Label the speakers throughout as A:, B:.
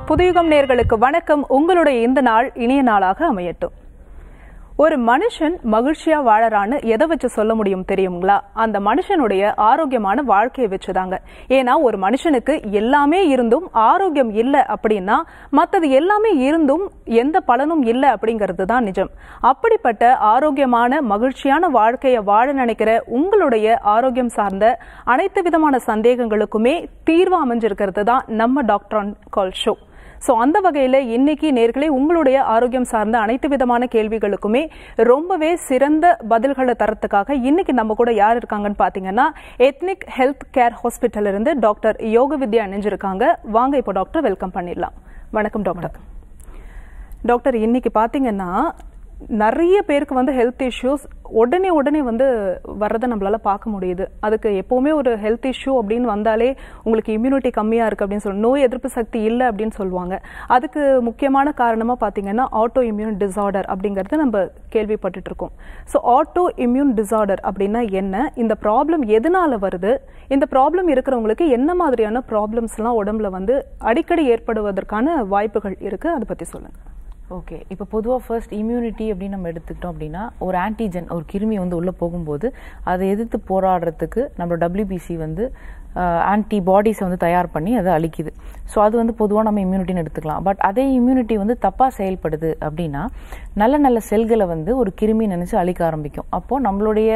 A: புதுயுகம் நேர்களுக்கு வணக்கம் உங்களுடைய இந்த நாள் இனிய நாளாக அமையட்டும் ஒரு மனுஷன் மகிழ்ச்சியா வாழறான்னு எதை வச்சு சொல்ல முடியும் தெரியுங்களா அந்த மனுஷனுடைய ஆரோக்கியமான வாழ்க்கையை வச்சுதாங்க ஏன்னா ஒரு மனுஷனுக்கு எல்லாமே இருந்தும் ஆரோக்கியம் இல்லை அப்படின்னா மத்தது எல்லாமே இருந்தும் எந்த பலனும் இல்லை அப்படிங்கிறது தான் நிஜம் அப்படிப்பட்ட ஆரோக்கியமான மகிழ்ச்சியான வாழ்க்கையை வாழ நினைக்கிற உங்களுடைய ஆரோக்கியம் சார்ந்த அனைத்து விதமான சந்தேகங்களுக்குமே தீர்வு அமைஞ்சிருக்கிறது தான் நம்ம doctor on call show so அந்த வகையில் இன்னைக்கு நேர்களே உங்களுடைய ஆரோக்கியம் சார்ந்த அனைத்து விதமான கேள்விகளுக்குமே ரொம்பவே சிறந்த பதில்களை தரத்துக்காக இன்னைக்கு நம்ம கூட யார் இருக்காங்கன்னு பார்த்தீங்கன்னா எத்னிக் ஹெல்த் கேர் ஹாஸ்பிட்டல் இருந்து டாக்டர் யோக வித்யா இணைஞ்சிருக்காங்க வாங்க இப்போ டாக்டர் வெல்கம் பண்ணிடலாம் வணக்கம் டாக்டர் டாக்டர் இன்னைக்கு பார்த்தீங்கன்னா நிறைய பேருக்கு வந்து ஹெல்த் இஷ்யூஸ் உடனே உடனே வந்து வர்றதை நம்மளால பார்க்க முடியுது அதுக்கு எப்போவுமே ஒரு ஹெல்த் இஷ்யூ அப்படின்னு வந்தாலே உங்களுக்கு இம்யூனிட்டி கம்மியாக இருக்குது அப்படின்னு சொல்லி நோய் எதிர்ப்பு சக்தி இல்லை அப்படின்னு சொல்லுவாங்க அதுக்கு முக்கியமான காரணமாக பார்த்தீங்கன்னா ஆட்டோ இம்யூன் டிசார்டர் அப்படிங்கிறது நம்ம கேள்விப்பட்டுட்டு இருக்கோம் ஸோ ஆட்டோ இம்யூன் டிசார்டர் அப்படின்னா என்ன இந்த ப்ராப்ளம் எதனால வருது இந்த ப்ராப்ளம் இருக்கிறவங்களுக்கு என்ன மாதிரியான ப்ராப்ளம்ஸ்லாம் உடம்புல வந்து அடிக்கடி ஏற்படுவதற்கான வாய்ப்புகள் இருக்குது அதை பற்றி சொல்லுங்கள்
B: ஓகே இப்போ பொதுவாக ஃபர்ஸ்ட் இம்யூனிட்டி அப்படின்னு நம்ம எடுத்துக்கிட்டோம் அப்படின்னா ஒரு ஆன்டிஜன் ஒரு கிருமி வந்து உள்ளே போகும்போது அதை எதிர்த்து போராடுறதுக்கு நம்ம டபிள்யூபிசி வந்து ஆன்டிபாடிஸை வந்து தயார் பண்ணி அதை அழிக்குது ஸோ அது வந்து பொதுவாக நம்ம இம்யூனிட்டின்னு எடுத்துக்கலாம் பட் அதே இம்யூனிட்டி வந்து தப்பாக செயல்படுது அப்படின்னா நல்ல நல்ல செல்களை வந்து ஒரு கிருமி நினச்சி அழிக்க ஆரம்பிக்கும் அப்போது நம்மளுடைய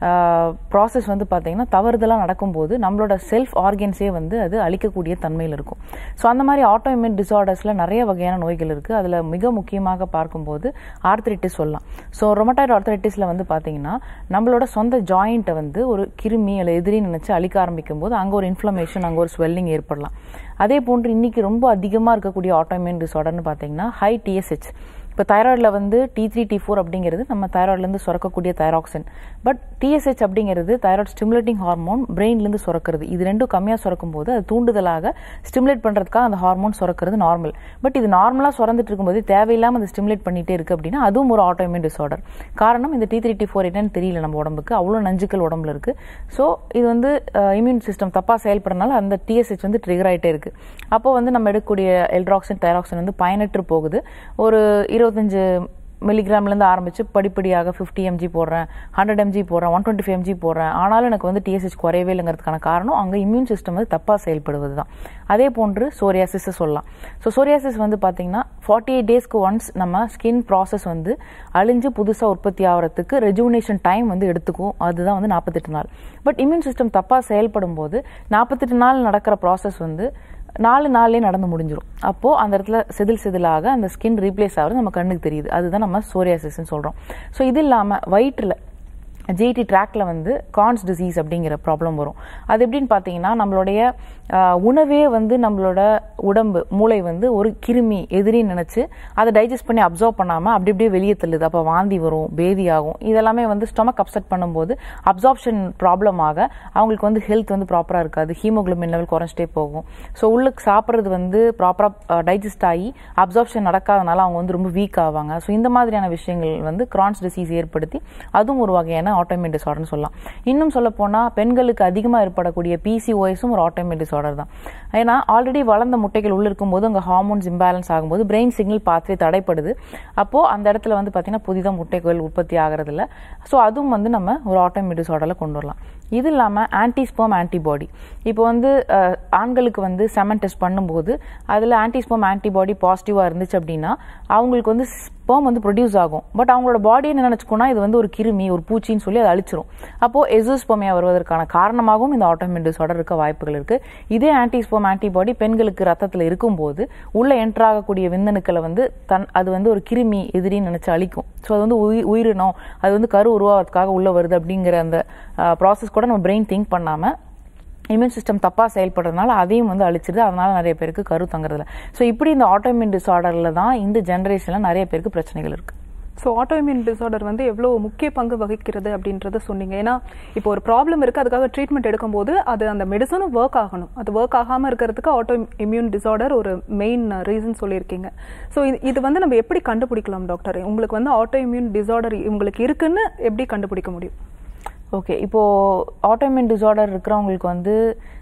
B: ப்ராசஸ் வந்து பார்த்திங்கன்னா தவறுதலாக நடக்கும்போது நம்மளோட செல்ஃப் ஆர்கன்ஸே வந்து அது அழிக்கக்கூடிய தன்மையில் இருக்கும் ஸோ அந்த மாதிரி ஆட்டோ இம்யூன் டிசார்டர்ஸில் நிறைய வகையான நோய்கள் இருக்குது அதில் மிக முக்கியமாக பார்க்கும்போது ஆர்த்தரைட்டிஸ் சொல்லலாம் ஸோ ரொமட்டாய்டு ஆர்த்தரைட்டிஸில் வந்து பார்த்தீங்கன்னா நம்மளோட சொந்த ஜாயிண்ட்டை வந்து ஒரு கிருமி அல்ல எதிரி நினச்சி அழிக்க ஆரம்பிக்கும் போது அங்கே ஒரு இன்ஃப்ளமேஷன் அங்கே ஒரு ஸ்வெல்லிங் ஏற்படலாம் அதே போன்று இன்னைக்கு ரொம்ப அதிகமாக இருக்கக்கூடிய ஆட்டோமியன் டிசார்டர்னு பார்த்தீங்கன்னா ஹை டிஎஸ்ஹெச் இப்போ தைராய்டில் வந்து டி த்ரீ டி ஃபோர் அப்படிங்கிறது நம்ம தைராய்ட்லேருந்து சுரக்கக்கூடிய தைராக்சின் பட் டிஎஸ்ஹெச் அப்படிங்கிறது தைராய்டு ஸ்டிமுலேட்டிங் ஹார்மோன் பிரெயின்லேருந்து சுரக்கிறது இது ரெண்டும் கம்மியாக சுரக்கும் போது அது தூண்டுதலாக ஸ்டிமுலேட் பண்ணுறதுக்காக அந்த ஹார்மோன் சுரக்கிறது நார்மல் பட் இது நார்மலாக சுரந்துட்டு இருக்கும்போது தேவையில்லாமல் அதை ஸ்டிமுலேட் பண்ணிகிட்டே இருக்குது அப்படின்னா அதுவும் ஒரு ஆட்டோமியன் டிசார்டர் காரணம் இந்த டி த்ரீ டி ஃபோர் என்னன்னு தெரியல நம்ம உடம்புக்கு அவ்வளோ நஞ்சுக்கள் உடம்புல இருக்குது ஸோ இது வந்து இம்யூன் சிஸ்டம் தப்பாக செயல்படுறதுனால அந்த டிஎஸ்ஹெச் வந்து ட்ரிகர் ஆகிட்டே இருக்குது அப்போ வந்து நம்ம எடுக்கக்கூடிய எல்ட்ராக்சின் தைராக்சின் வந்து பயனற்று போகுது ஒரு இருபத்தஞ்சு மில்லிகிராம்லேருந்து ஆரம்பித்து படிப்படியாக ஃபிஃப்டி எம்ஜி போடுறேன் ஹண்ட்ரட் எம்ஜி போடுறேன் ஒன் டுவெண்ட்டி ஃபைவ் எம்ஜி போடுறேன் ஆனாலும் எனக்கு வந்து டிஎஸ்ஹெச் குறையவே இல்லைங்கிறதுக்கான காரணம் அங்கே இம்யூன் சிஸ்டம் வந்து தப்பாக செயல்படுவது தான் அதே போன்று சோரியாசிஸை சொல்லலாம் ஸோ சோரியாசிஸ் வந்து பார்த்தீங்கன்னா ஃபார்ட்டி எயிட் டேஸ்க்கு ஒன்ஸ் நம்ம ஸ்கின் ப்ராசஸ் வந்து அழிஞ்சு புதுசாக உற்பத்தி ஆகிறதுக்கு ரெஜுவனேஷன் டைம் வந்து எடுத்துக்கும் அதுதான் வந்து நாற்பத்தெட்டு நாள் பட் இம்யூன் சிஸ்டம் தப்பாக செயல்படும் போது நாற்பத்தெட்டு நாள் நடக்கிற ப்ராசஸ் வந்து நாலு நாள்லேயே நடந்து முடிஞ்சிடும் அப்போது அந்த இடத்துல செதில் செதிலாக அந்த ஸ்கின் ரீப்ளேஸ் ஆகிறது நம்ம கண்ணுக்கு தெரியுது அதுதான் நம்ம சோரியாசிஸ்ன்னு சொல்கிறோம் ஸோ இது இல்லாமல் வயிற்றில் ஜிடி ட்ராக்ல வந்து கான்ஸ் டிசீஸ் அப்படிங்கிற ப்ராப்ளம் வரும் அது எப்படின்னு பார்த்தீங்கன்னா நம்மளுடைய உணவே வந்து நம்மளோட உடம்பு மூளை வந்து ஒரு கிருமி எதிரின்னு நினச்சி அதை டைஜஸ்ட் பண்ணி அப்சர்வ் பண்ணாமல் அப்படி அப்படியே வெளியே தள்ளுது அப்போ வாந்தி வரும் பேதி ஆகும் இதெல்லாமே வந்து ஸ்டொமக் அப்செட் பண்ணும்போது அப்சார்ப்ஷன் ப்ராப்ளம் ஆக அவங்களுக்கு வந்து ஹெல்த் வந்து ப்ராப்பராக இருக்காது ஹீமோக்ளோபின் லெவல் குறைஞ்சிட்டே போகும் ஸோ உள்ளுக்கு சாப்பிட்றது வந்து ப்ராப்பராக டைஜஸ்ட் ஆகி அப்சார்ப்ஷன் நடக்காதனால அவங்க வந்து ரொம்ப வீக் ஆவாங்க ஸோ இந்த மாதிரியான விஷயங்கள் வந்து கிரான்ஸ் டிசீஸ் ஏற்படுத்தி அதுவும் ஒரு வகையான ஆட்டோமியன் டிசார்டர்னு சொல்லலாம் இன்னும் சொல்ல போனால் பெண்களுக்கு அதிகமாக ஏற்படக்கூடிய பிசிஓஎஸும் ஒரு ஆட்டோமியன் டிசார்டர் தான் ஏன்னா ஆல்ரெடி வளர்ந்த முட்டைகள் உள்ள இருக்கும்போது அங்கே ஹார்மோன்ஸ் இம்பேலன்ஸ் ஆகும்போது பிரெயின் சிக்னல் பாத்வே தடைப்படுது அப்போது அந்த இடத்துல வந்து பார்த்தீங்கன்னா புதிதாக முட்டைகள் உற்பத்தி ஆகிறதில்ல ஸோ அதுவும் வந்து நம்ம ஒரு ஆட்டோமியன் டிசார்டரில் கொண்டு வரலாம் இது இல்லாமல் ஆன்டிஸ்போம் ஆன்டிபாடி இப்போ வந்து ஆண்களுக்கு வந்து செமன் டெஸ்ட் பண்ணும்போது அதில் ஆன்டிஸ்போம் ஆன்டிபாடி பாசிட்டிவாக இருந்துச்சு அப்படின்னா அவங்களுக்கு வந்து ஸ்பேம் வந்து ப்ரொடியூஸ் ஆகும் பட் அவங்களோட பாடி என்ன நினச்சிக்கோனா இது வந்து ஒரு கிருமி ஒரு பூச்சின்னு சொல்லி அதை அழிச்சிரும் அப்போது எசோஸ்போமியா வருவதற்கான காரணமாகவும் இந்த ஆட்டோமின் டிசார்டர் இருக்க வாய்ப்புகள் இருக்குது இதே ஆன்டிஸ்போம் ஆன்டிபாடி பெண்களுக்கு ரத்தத்தில் இருக்கும்போது உள்ள என்ட்ராகக்கூடிய விந்தணுக்களை வந்து தன் அது வந்து ஒரு கிருமி எதிரின்னு நினச்சி அழிக்கும் ஸோ அது வந்து உயிர் உயிரினம் அது வந்து கரு உருவாகிறதுக்காக உள்ளே வருது அப்படிங்கிற அந்த ப்ராசஸ் கூட நம்ம பிரெயின் திங்க் பண்ணாமல் இம்யூன் சிஸ்டம் தப்பாக செயல்படுறதுனால அதையும் வந்து அழிச்சிருது அதனால நிறைய பேருக்கு கரு தங்குறதில்ல ஸோ இப்படி இந்த ஆட்டோமின் டிசார்டரில் தான் இந்த ஜென்ரேஷனில் நிறைய பேருக்கு பிரச்சனைகள் இருக்குது
A: ஸோ ஆட்டோஇம்யூன் டிசார்டர் வந்து எவ்வளோ முக்கிய பங்கு வகிக்கிறது அப்படின்றத சொன்னீங்க ஏன்னா இப்போ ஒரு ப்ராப்ளம் இருக்குது அதுக்காக ட்ரீட்மெண்ட் எடுக்கும்போது அது அந்த மெடிசனும் ஒர்க் ஆகணும் அது ஒர்க் ஆகாமல் இருக்கிறதுக்கு ஆட்டோ இம்யூன் டிசார்டர் ஒரு மெயின் ரீசன் சொல்லியிருக்கீங்க ஸோ இது வந்து நம்ம எப்படி கண்டுபிடிக்கலாம் டாக்டர் உங்களுக்கு வந்து ஆட்டோ இம்யூன் டிசார்டர் உங்களுக்கு இருக்குன்னு எப்படி கண்டுபிடிக்க முடியும்
B: ஓகே இப்போது ஆட்டோமின் டிசார்டர் இருக்கிறவங்களுக்கு வந்து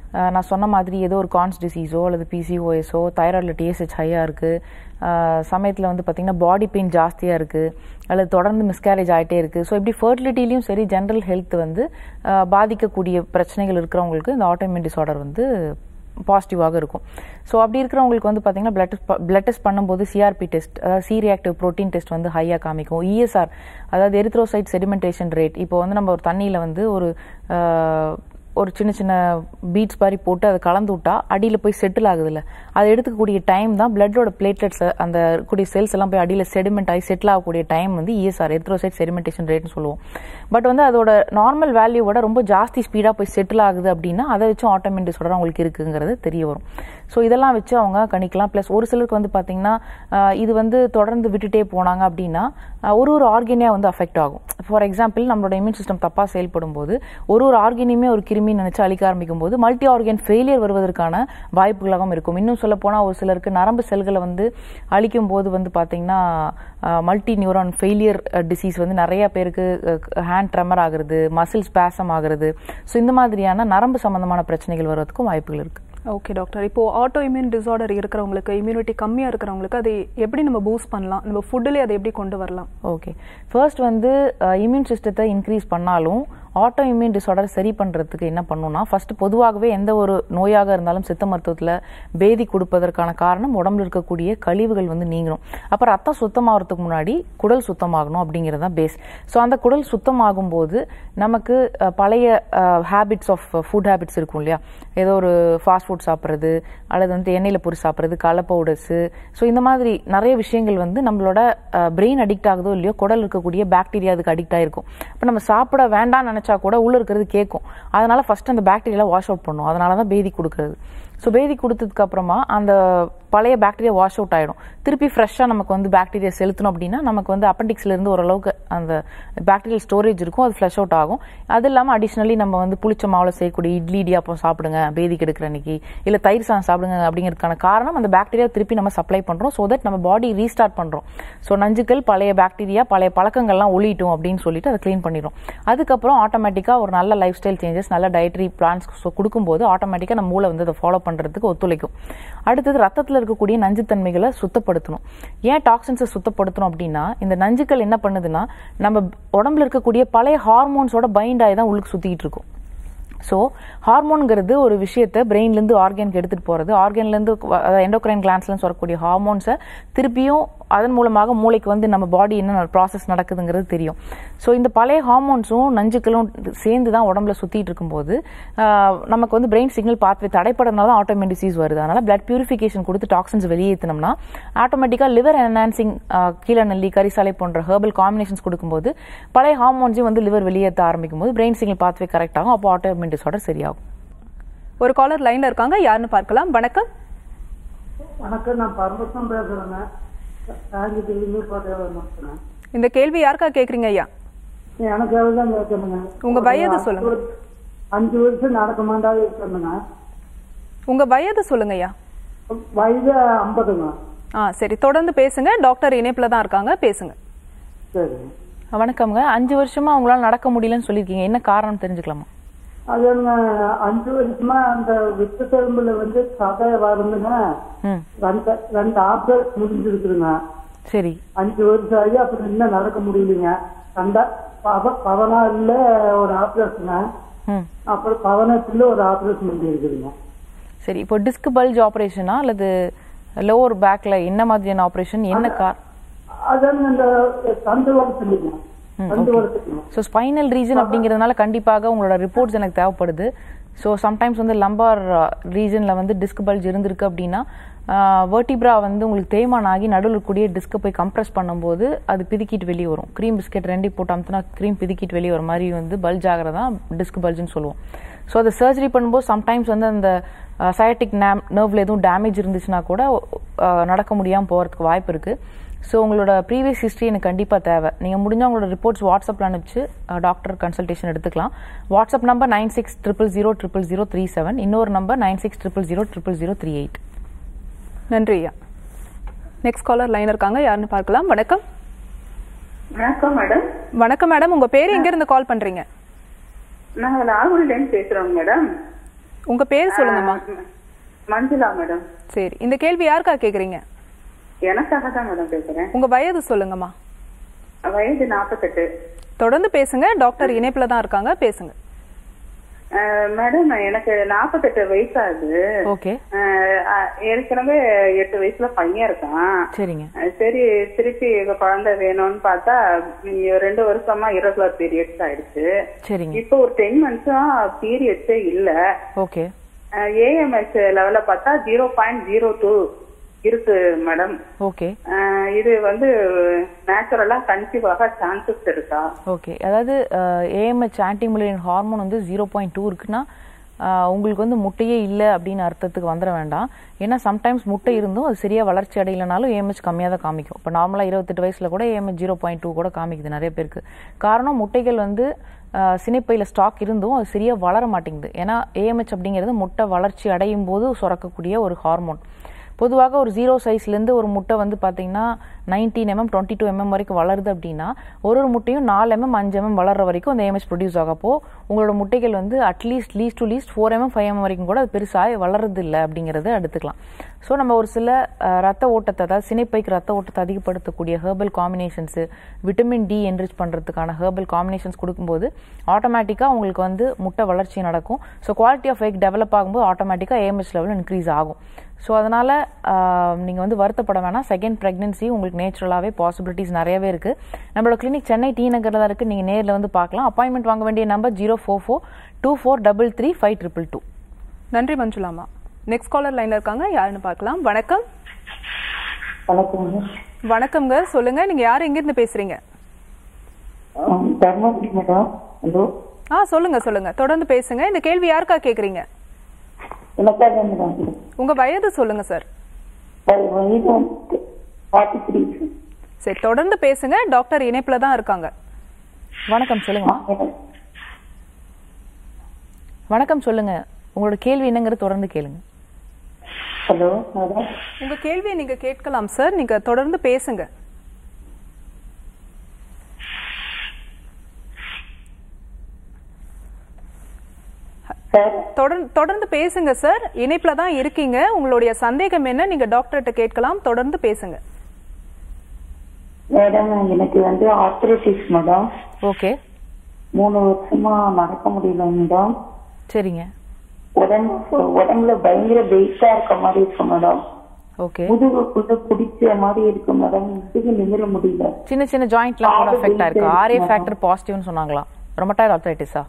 B: அஹ், நான் சொன்ன மாதிரி ஏதோ ஒரு கான்ஸ் டிசீஸோ அல்லது பிசிஓஎஸோ தைராய்டில் டிஎஸ்ஹெச் ஹையாக இருக்குது சமயத்தில் வந்து பார்த்திங்கன்னா பாடி பெயின் ஜாஸ்தியாக இருக்குது அல்லது தொடர்ந்து மிஸ்கேரேஜ் ஆகிட்டே இருக்குது ஸோ இப்படி ஃபர்டிலிட்டிலையும் சரி ஜென்ரல் ஹெல்த் வந்து அஹ், பாதிக்கக்கூடிய பிரச்சனைகள் இருக்கிறவங்களுக்கு இந்த ஆட்டோமின் டிசார்டர் வந்து பாசிட்டிவாக இருக்கும் ஸோ அப்படி இருக்கிறவங்களுக்கு வந்து பார்த்தீங்கன்னா பிளட் பிளட் டெஸ்ட் பண்ணும்போது சிஆர்பி டெஸ்ட் அதாவது சி ரியாக்டிவ் ப்ரோட்டீன் டெஸ்ட் வந்து ஹையாக காமிக்கும் இஎஸ்ஆர் அதாவது எரித்ரோசைட் செடிமெண்டேஷன் ரேட் இப்போ வந்து நம்ம ஒரு தண்ணியில் வந்து ஒரு ஆஹ், ஒரு சின்ன சின்ன பீட்ஸ் மாதிரி போட்டு அதை கலந்து விட்டா அடியில் போய் செட்டில் ஆகுதுல்ல அதை எடுத்துக்கக்கூடிய டைம் தான் பிளட்டோட பிளேட்லெட்ஸ் அந்த கூடிய செல்ஸ் எல்லாம் போய் அடியில் செடிமெண்ட் ஆகி செட்டில் ஆகக்கூடிய டைம் வந்து இஎஸ்ஆர் எரித்ரோசைட் செடிமெண்டேஷன் ரேட்னு சொல்லுவோம் பட் வந்து அதோட நார்மல் வேல்யூவோட ரொம்ப ஜாஸ்தி ஸ்பீடாக போய் செட்டில் ஆகுது அப்படின்னா அதை வச்சு ஆட்டோமின் டிசார்டர் அவங்களுக்கு இருக்குங்கிறது தெரிய வரும் ஸோ இதெல்லாம் வச்சு அவங்க கணிக்கலாம் ப்ளஸ் ஒரு சிலருக்கு வந்து பார்த்தீங்கன்னா ஆஹ், இது வந்து தொடர்ந்து விட்டுட்டே போனாங்க அப்படின்னா ஆஹ், ஒரு ஒரு ஆர்கனியாக வந்து அஃபெக்ட் ஆகும் ஃபார் எக்ஸாம்பிள் நம்மளோட இம்யூன் சிஸ்டம் தப்பாக செயல்படும் போது ஒரு ஒரு ஆர்கனையுமே ஒரு கிருமி நினைச்சு அழிக்க ஆரம்பிக்கும் போது மல்டி ஆர்கன் ஃபெயிலியர் வருவதற்கான வாய்ப்புகளாகவும் இருக்கும் இன்னும் சொல்ல போனால் ஒரு சிலருக்கு நரம்பு செல்களை வந்து அழிக்கும் போது வந்து பார்த்தீங்கன்னா மல்டி நியூரான் ஃபெயிலியர் டிசீஸ் வந்து நிறைய பேருக்கு ஹேண்ட் ட்ரெமர் ஆகுறது மசில் ஸ்பேசம் ஆகுறது ஸோ இந்த மாதிரியான நரம்பு சம்பந்தமான பிரச்சனைகள் வருவதற்கும் வாய்ப்புகள் இருக்கு
A: ஓகே டாக்டர் இப்போ ஆட்டோ இம்யூன் டிசார்டர் இருக்கிறவங்களுக்கு இம்யூனிட்டி கம்மியாக இருக்கிறவங்களுக்கு அதை எப்படி நம்ம பூஸ்ட் பண்ணலாம் நம்ம ஃபுட்டிலே அதை எப்படி கொண்டு வரலாம்
B: ஓகே ஃபர்ஸ்ட் வந்து இம்யூன் சிஸ்டத்தை இன்க்ரீஸ் பண்ணாலும் ஆட்டோ இம்யூன் டிசார்டர் சரி பண்ணுறதுக்கு என்ன பண்ணணும்னா ஃபர்ஸ்ட் பொதுவாகவே எந்த ஒரு நோயாக இருந்தாலும் சித்த மருத்துவத்தில் பேதி கொடுப்பதற்கான காரணம் உடம்புல இருக்கக்கூடிய கழிவுகள் வந்து நீங்கணும் அப்போ ரத்தம் சுத்தமாகறதுக்கு முன்னாடி குடல் சுத்தமாகணும் அப்படிங்கிறது தான் பேஸ் ஸோ அந்த குடல் சுத்தமாகும் போது நமக்கு அஹ், பழைய ஹேபிட்ஸ் ஆஃப் ஃபுட் ஹேபிட்ஸ் இருக்கும் இல்லையா ஏதோ ஒரு ஃபாஸ்ட் ஃபுட் சாப்பிட்றது அல்லது வந்து எண்ணெயில் பொரி சாப்பிட்றது கலர் பவுடர்ஸு ஸோ இந்த மாதிரி நிறைய விஷயங்கள் வந்து நம்மளோட பிரெயின் அடிக்ட் ஆகுதோ இல்லையோ குடல் இருக்கக்கூடிய பாக்டீரியா அதுக்கு அடிக்ட் ஆயிருக்கும் இப்போ நம்ம சாப்பிட வேண்டாம்னு நினைச்சா கூட உள்ள இருக்கிறது கேட்கும் அதனால ஃபர்ஸ்ட் அந்த பாக்டீரியால வாஷ் அவுட் பண்ணும் அதனால தான் பேதி கொடுக்கறது ஸோ பேதி கொடுத்ததுக்கு அப்புறமா அந்த பழைய பாக்டீரியா வாஷ் அவுட் ஆயிடும் திருப்பி ஃப்ரெஷ்ஷாக நமக்கு வந்து பாக்டீரியா செலுத்தணும் அப்படின்னா நமக்கு வந்து appendixல இருந்து ஓரளவுக்கு அந்த பாக்டீரியல் ஸ்டோரேஜ் இருக்கும் அது ஃப்ளஷ் அவுட் ஆகும் அது இல்லாமல் அடிஷ்னலி நம்ம வந்து புளிச்ச மாவுல செய்யக்கூடிய இட்லி இடியாப்பம் சாப்பிடுங்க பேதி கெடுக்கிற அன்னைக்கு இல்லை தயிர் சாதம் சாப்பிடுங்க அப்படிங்கிறதுக்கான காரணம் அந்த பாக்டீரியா திருப்பி நம்ம சப்ளை பண்ணுறோம் ஸோ தட் நம்ம பாடி ரீஸ்டார்ட் பண்ணுறோம் ஸோ நஞ்சுக்கள் பழைய பாக்டீரியா பழைய பழக்கங்கள்லாம் ஒழிட்டும் அப்படின்னு சொல்லிட்டு அதை க்ளீன் பண்ணிடும் அதுக்கப்புறம் ஆட்டோமேட்டிக்காக ஒரு நல்ல லைஃப் ஸ்டைல் சேஞ்சஸ் நல்ல டயட்ரி பிளான்ஸ் கொடுக்கும்போது ஆட்டோமேட்டிக்காக நம்ம மூளை வந்து அதை ஃபாலோ பண்ணுறதுக்கு ஒத்துழைக்கும் அடுத்தது ரத்தத்தில் இருக்கக்கூடிய நஞ்சுத்தன்மைகளை சுத்தப்படுத்தணும் ஏன் டாக்ஸின்ஸை சுத்தப்படுத்தணும் அப்படின்னா இந்த நஞ்சுக்கள் என்ன பண்ணுதுன்னா நம்ம உடம்புல இருக்கக்கூடிய பழைய ஹார்மோன்ஸோட பைண்ட் ஆகி தான் உள்ளுக்கு சுற்றிக்கிட்டு இருக்கும் ஸோ ஹார்மோனுங்கிறது ஒரு விஷயத்தை பிரெயின்லேருந்து ஆர்கனுக்கு எடுத்துகிட்டு போகிறது ஆர்கன்லேருந்து எண்டோக்ரைன் கிளான்ஸ்லேருந்து வரக்கூடிய ஹார்மோன்ஸை திருப்பியும் அதன் மூலமாக மூளைக்கு வந்து நம்ம பாடி என்ன ப்ராசஸ் நடக்குதுங்கிறது தெரியும் ஸோ இந்த பழைய ஹார்மோன்ஸும் நஞ்சுக்களும் சேர்ந்து தான் உடம்புல சுற்றிட்டு இருக்கும்போது ஆஹ், நமக்கு வந்து பிரெயின் சிக்னல் பாத்வே தடைப்படுறதுனால தான் ஆட்டோமின் டிசீஸ் வருது அதனால் பிளட் பியூரிஃபிகேஷன் கொடுத்து டாக்ஸின்ஸ் வெளியேற்றினோம்னா ஆட்டோமேட்டிக்காக லிவர் என்ஹான்சிங் கீழநெல்லி கரிசாலை போன்ற ஹெர்பல் காம்பினேஷன்ஸ் கொடுக்கும்போது பழைய ஹார்மோன்ஸையும் வந்து லிவர் வெளியேற்ற ஆரம்பிக்கும் போது பிரெயின் சிக்னல் பாத்வே கரெக்ட் ஆகும் அப்போ ஆட்டோமின் டிசார்டர் சரியாகும்
A: ஒரு காலர் லைன்ல இருக்காங்க யாருன்னு பார்க்கலாம் வணக்கம்
C: வணக்கம் நான் பரமசம் பேசுறேங்க காஞ்சிபுரத்துலேருந்து கோட்டை பேசுறேன்
A: இந்த கேள்வி யாருக்கா கேக்குறீங்க ஐயா
C: எனக்கு தான் கேட்கணுங்க
A: உங்க வயது சொல்லுங்க.
C: அஞ்சு வருஷம் நடக்க மாட்டாது இருக்கணுங்க
A: உங்க வயது சொல்லுங்க ஐயா
C: வயது ஐம்பதுங்க
A: ஆ சரி தொடர்ந்து பேசுங்க டாக்டர் இணைப்புல தான் இருக்காங்க பேசுங்க
C: சரி
B: வணக்கம்ங்க அஞ்சு வருஷமா உங்களால நடக்க முடியலன்னு சொல்லியிருக்கீங்க என்ன காரணம் தெரிஞ்சுக்கலாமா
C: அதுங்க அஞ்சு வருஷமா அந்த வித்து தெரும்புல வந்து சதை வருதுங்க
B: ம்
C: ரெண்டு ரெண்டு ஆப்ரேஷன் முடிஞ்சிருக்குதுங்க
B: சரி
C: அஞ்சு வருஷம் ஆகி அப்புறம் இன்னும் நடக்க முடியலைங்க ரெண்டா பவ பவனாரில் ஒரு ஆப்ரேஷனுங்க
B: ம்
C: அப்புறம் பவனத்தில் ஒரு ஆப்ரேஷன் பண்ணி இருக்குதுங்க
B: சரி இப்போ டிஸ்க் பல்ஜ் ஆபரேஷனா அல்லது லோவர் பேக்ல என்ன மாதிரியான ஆபரேஷன் என்ன கார்
C: அதான் இந்த தண்டு வருஷத்துங்க தண்டு வருஷத்துங்க
B: ஸோ ஸ்பைனல் ரீஜன் அப்படிங்கிறதுனால கண்டிப்பாக உங்களோட ரிப்போர்ட்ஸ் எனக்கு தேவைப்படுது ஸோ சம்டைம்ஸ் வந்து லம்பார் ரீஜனில் வந்து டிஸ்க் பல்ஜ் இருந்திருக்கு அப்படின்னா வெர்டிப்ரா வந்து உங்களுக்கு தேய்மானம் ஆகி நடுவில் இருக்கக்கூடிய டிஸ்கை போய் கம்ப்ரஸ் பண்ணும்போது அது பிதுக்கிட்டு வெளியே வரும் க்ரீம் பிஸ்கெட் ரெண்டையும் போட்டு அமுத்துனா க்ரீம் பிதுக்கிட்டு வெளியே வர மாதிரி வந்து பல்ஜ் ஆகிறதா டிஸ்க் பல்ஜ்னு சொல்லுவோம் ஸோ அதை சர்ஜரி பண்ணும்போது சம்டைம்ஸ் வந்து அந்த சயட்டிக் நேம் நர்வில் எதுவும் டேமேஜ் இருந்துச்சுன்னா கூட அஹ், நடக்க முடியாமல் போகிறதுக்கு வாய்ப்பு இருக்குது ஸோ உங்களோட ப்ரீவியஸ் ஹிஸ்ட்ரி எனக்கு கண்டிப்பாக தேவை நீங்கள் முடிஞ்ச உங்களோட ரிப்போர்ட்ஸ் வாட்ஸ்அப்பில் அனுப்பிச்சு டாக்டர் கன்சல்டேஷன் எடுத்துக்கலாம் WhatsApp number nine six triple zero triple zero three seven இன்னொரு number nine six triple zero triple zero three eight
A: நன்றி ஐயா நெக்ஸ்ட் காலர் லைன் இருக்காங்க யாருன்னு பார்க்கலாம் வணக்கம்
D: வணக்கம் மேடம்
A: வணக்கம் மேடம் உங்க பேர் எங்க இருந்து கால் பண்றீங்க
D: நாங்க நாகூர்லேருந்து பேசுறோம் மேடம்
A: உங்க பேர் சொல்லுங்கம்மா
D: மஞ்சுளா மேடம்
A: சரி இந்த கேள்வி யாருக்கா கேக்குறீங்க
D: எனக்காக தான் மேடம் பேசுறேன்
A: உங்க வயது சொல்லுங்கம்மா
D: வயது நாற்பத்தெட்டு
A: தொடர்ந்து பேசுங்க டாக்டர் இணைப்புல தான் இருக்காங்க பேசுங்க
D: மேடம் எனக்கு நாற்பத்தெட்டு வயசாகுது
B: ஓகே
D: அஹ், அஹ், ஏற்கனவே எட்டு வயசுல பையன் இருக்கான்
B: சரிங்க
D: அஹ், சரி திருப்பி எங்க குழந்தை வேணும்னு பார்த்தா இங்க ரெண்டு வருஷமா இரகுலர் பீரியட்ஸ் ஆயிடுச்சு
B: சரிங்க
D: இப்போ ஒரு டென் மந்த்ஸா பீரியட்ஸே இல்ல
B: ஓகே
D: ஏஎம்எஸ் லெவல்ல பார்த்தா ஜீரோ பாயிண்ட் ஜீரோ டூ இருக்கு மேடம்
B: ஓகே
D: ஆஹ் இது வந்து நேச்சுரலா கன்சீவ் ஆக சான்சஸ் இருக்கா
B: ஓகே அதாவது ஏஎம்ஹெச் ஆன்டிமுலேரியன் ஹார்மோன் வந்து ஜீரோ பாயிண்ட் டூ இருக்குன்னா ஆஹ், உங்களுக்கு வந்து முட்டையே இல்லை அப்படின்னு அர்த்தத்துக்கு வந்துட வேண்டாம் ஏன்னா சம்டைம்ஸ் முட்டை இருந்தும் அது சரியா வளர்ச்சி அடையலைனாலும் ஏஎம்ஹெச் கம்மியாக தான் காமிக்கும் இப்போ நார்மலாக இருபத்தெட்டு வயசுல கூட ஏஎம்ஹெச் ஜீரோ பாயிண்ட் டூ கூட காமிக்குது நிறைய பேருக்கு காரணம் முட்டைகள் வந்து ஆஹ், சினைப்பையில் ஸ்டாக் இருந்தும் அது சரியா வளர மாட்டேங்குது ஏன்னா ஏஎம்ஹெச் அப்படிங்கிறது முட்டை வளர்ச்சி அடையும் போது சுரக்கக்கூடிய ஒரு ஹார்மோன் பொதுவாக ஒரு ஜீரோ சைஸ்லேருந்து ஒரு முட்டை வந்து பார்த்தீங்கன்னா nineteen mm twenty two mm வரைக்கும் வளருது அப்படின்னா ஒரு ஒரு முட்டையும் நாலு எம்எம் அஞ்சு எம்எம் வளர்ற வரைக்கும் அந்த ஏஎம்எஸ் ப்ரொடியூஸ் ஆகப்போ உங்களோட முட்டைகள் வந்து at least least to least four mm five mm வரைக்கும் கூட அது பெருசாக வளருது இல்லை அப்படிங்கிறத எடுத்துக்கலாம் ஸோ நம்ம ஒரு சில அஹ், ரத்த ஓட்டத்தை அதாவது சினைப்பைக்கு ரத்த ஓட்டத்தை அதிகப்படுத்தக்கூடிய herbal combinations vitamin D enrich பண்ணுறதுக்கான ஹெர்பல் காம்பினேஷன்ஸ் கொடுக்கும்போது ஆட்டோமேட்டிக்காக உங்களுக்கு வந்து முட்டை வளர்ச்சி நடக்கும் so quality of egg develop ஆகும்போது ஆட்டோமேட்டிக்காக ஏஎம்எஸ் லெவல் இன்க்ரீஸ் ஆகும் ஸோ அதனால் நீங்கள் வந்து வருத்தப்பட வேணாம் செகண்ட் ப்ரெக்னென்சி உங்களுக்கு நேச்சுரலாகவே பாசிபிலிட்டிஸ் நிறையவே இருக்குது நம்மளோட கிளினிக் சென்னை டி நகரில் தான் இருக்குது நீங்கள் நேரில் வந்து பார்க்கலாம் அப்பாயின்மெண்ட் வாங்க வேண்டிய number zero four four two four double three five triple two
A: நன்றி மஞ்சுளாமா நெக்ஸ்ட் காலர் லைன்ல இருக்காங்க யாருன்னு பார்க்கலாம் வணக்கம்
C: வணக்கங்க
A: வணக்கம்ங்க சொல்லுங்க நீங்க யார் எங்க இருந்து பேசுறீங்க
C: ஆம், தர்மபுரி மேடம் ஹலோ
A: ஆ சொல்லுங்க சொல்லுங்க தொடர்ந்து பேசுங்க இந்த கேள்வி யாருக்கா கேக்குறீங்க
C: எனக்காக மேடம்
A: உங்க வயது சொல்லுங்க சார்
C: வயது வந்து ஃபார்ட்டி த்ரீ
A: சரி தொடர்ந்து பேசுங்க டாக்டர் இணைப்புல தான் இருக்காங்க
B: வணக்கம் சொல்லுங்க வணக்கம் சொல்லுங்க உங்களோட கேள்வி என்னங்கிறது தொடர்ந்து கேளுங்க
C: ஹலோ மேடம்
A: உங்க கேள்வியை நீங்க கேட்கலாம் சார் நீங்க தொடர்ந்து பேசுங்க
C: சார்
A: தொடர்ந்து தொடர்ந்து பேசுங்க சார் இணைப்புல தான் இருக்கீங்க உங்களுடைய சந்தேகம் என்ன நீங்க டாக்டர்கிட்ட கேட்கலாம் தொடர்ந்து பேசுங்க
C: மேடம் எனக்கு வந்து ஆர்த்ரைட்டிஸ் மேடம்
B: ஓகே
C: மூணு வருஷமா நடக்க முடியல மேடம்
B: சரிங்க
C: உடம்பு உடம்புல பயங்கர வெயிட்டா இருக்க மாதிரி இருக்கு மேடம்
B: ஓகே
C: முதுகுக்குள்ள பிடிச்ச மாதிரி இருக்கு மேடம் முதுகு நிமிர முடியல
B: சின்ன சின்ன ஜாயிண்ட்லாம் கூட
C: ஆறு
B: அஃபெக்ட் ஆயிருக்கு
C: weight
B: ஆர்ஏ
C: இருக்கு.
B: ஃபேக்டர் பாசிட்டிவ்னு சொன்னாங்களா ரொமட்டாய்டு ஆர்த்ரைட்டிஸா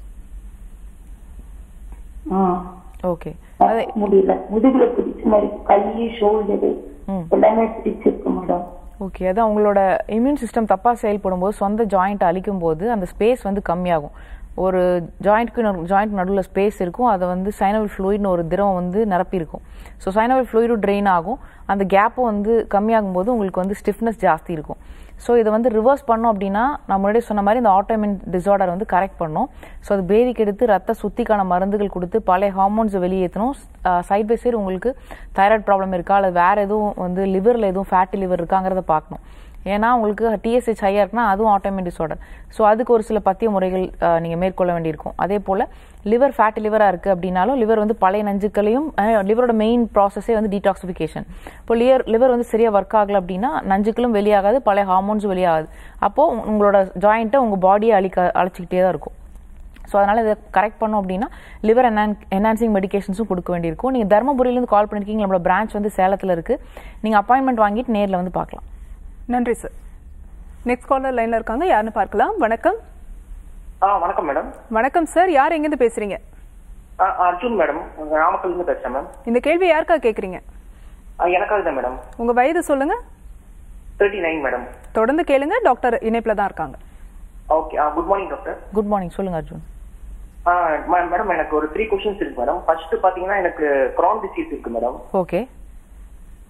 C: ஆ,
B: ஓகே அது
C: நடக்க முடியல முதுகுல பிடிச்ச மாதிரி கை ஷோல்டரு
B: ம்.
C: எல்லாமே பிடிச்சிருக்கு மேடம்
B: ஓகே அதான் உங்களோட இம்யூன் சிஸ்டம் தப்பாக செயல்படும் போது சொந்த ஜாயிண்ட் அழிக்கும் போது அந்த ஸ்பேஸ் வந்து கம்மியாகும் ஒரு ஜாயிண்ட்க்கு ஜாயிண்ட் நடுவில் ஸ்பேஸ் இருக்கும் அதை வந்து சைனவல் ஃப்ளூயிட்னு ஒரு திரவம் வந்து நிரப்பி இருக்கும் ஸோ சைனவல் ஃப்ளூயிடும் ட்ரெயின் ஆகும் அந்த கேப்பும் வந்து கம்மியாகும் போது உங்களுக்கு வந்து ஸ்டிஃப்னஸ் ஜாஸ்தி இருக்கும் ஸோ இதை வந்து ரிவர்ஸ் பண்ணோம் அப்படின்னா நான் முன்னாடியே சொன்ன மாதிரி இந்த ஆட்டோமின் டிசார்டர் வந்து கரெக்ட் பண்ணோம் ஸோ அது பேதிக்கு எடுத்து ரத்த சுத்திக்கான மருந்துகள் கொடுத்து பழைய ஹார்மோன்ஸை வெளியேற்றணும் சைட் பை சைடு உங்களுக்கு தைராய்டு ப்ராப்ளம் இருக்கா அல்லது வேற எதுவும் வந்து லிவரில் எதுவும் ஃபேட்டி லிவர் இருக்காங்கிறத பார்க்கணும் ஏன்னா உங்களுக்கு டிஎஸ்ஹெச் ஹையாக இருக்குன்னா அதுவும் ஆட்டோமின் டிசார்டர் ஸோ அதுக்கு ஒரு சில பத்திய முறைகள் நீங்கள் மேற்கொள்ள வேண்டியிருக்கும் அதே போல் லிவர் ஃபேட்டி லிவராக இருக்குது அப்படின்னாலும் லிவர் வந்து பழைய நஞ்சுக்களையும் லிவரோட மெயின் ப்ராசஸே வந்து டீடாக்சிஃபிகேஷன் இப்போ லிவர் லிவர் வந்து சரியாக ஒர்க் ஆகலை அப்படின்னா நஞ்சுக்களும் வெளியாகாது பழைய ஹார்மோன்ஸும் வெளியாகாது அப்போது உங்களோட ஜாயிண்ட்டை உங்கள் பாடியை அழிக்க அழைச்சிக்கிட்டே தான் இருக்கும் ஸோ அதனால் இதை கரெக்ட் பண்ணோம் அப்படின்னா லிவர் என்ஹான் என்ஹான்சிங் மெடிகேஷன்ஸும் கொடுக்க வேண்டியிருக்கும் நீங்கள் தருமபுரியிலேருந்து கால் பண்ணியிருக்கீங்க நம்மளோட பிரான்ச் வந்து சேலத்தில் இருக்குது நீங்கள் அப்பாயின்மெண்ட் வாங்கிட்டு நேரில் வந்து பார்க்கலாம்
A: நன்றி சார் நெக்ஸ்ட் காலர் லைன்ல இருக்காங்க யாருன்னு பார்க்கலாம் வணக்கம்
E: ஆ வணக்கம் மேடம்
A: வணக்கம் சார் யார் எங்கிருந்து பேசுறீங்க
E: ஆ, அர்ஜுன் மேடம் நாமக்கல் இருந்து பேசுறேன் மேம்
A: இந்த கேள்வி யாருக்கா கேக்குறீங்க
E: ஆ, எனக்காக தான் மேடம்
A: உங்க வயது சொல்லுங்க
E: தேர்ட்டி நைன் மேடம்
A: தொடர்ந்து கேளுங்க டாக்டர் இணைப்புல தான் இருக்காங்க
E: okay good morning doctor
B: good morning சொல்லுங்க அர்ஜுன்
E: ஆ, ம- மேடம் எனக்கு ஒரு த்ரீ கொஸ்டின்ஸ் இருக்கு மேடம் ஃபர்ஸ்ட் பாத்தீங்கன்னா எனக்கு க்ரான் டிசீஸ் இருக்கு மேடம்
B: ஓகே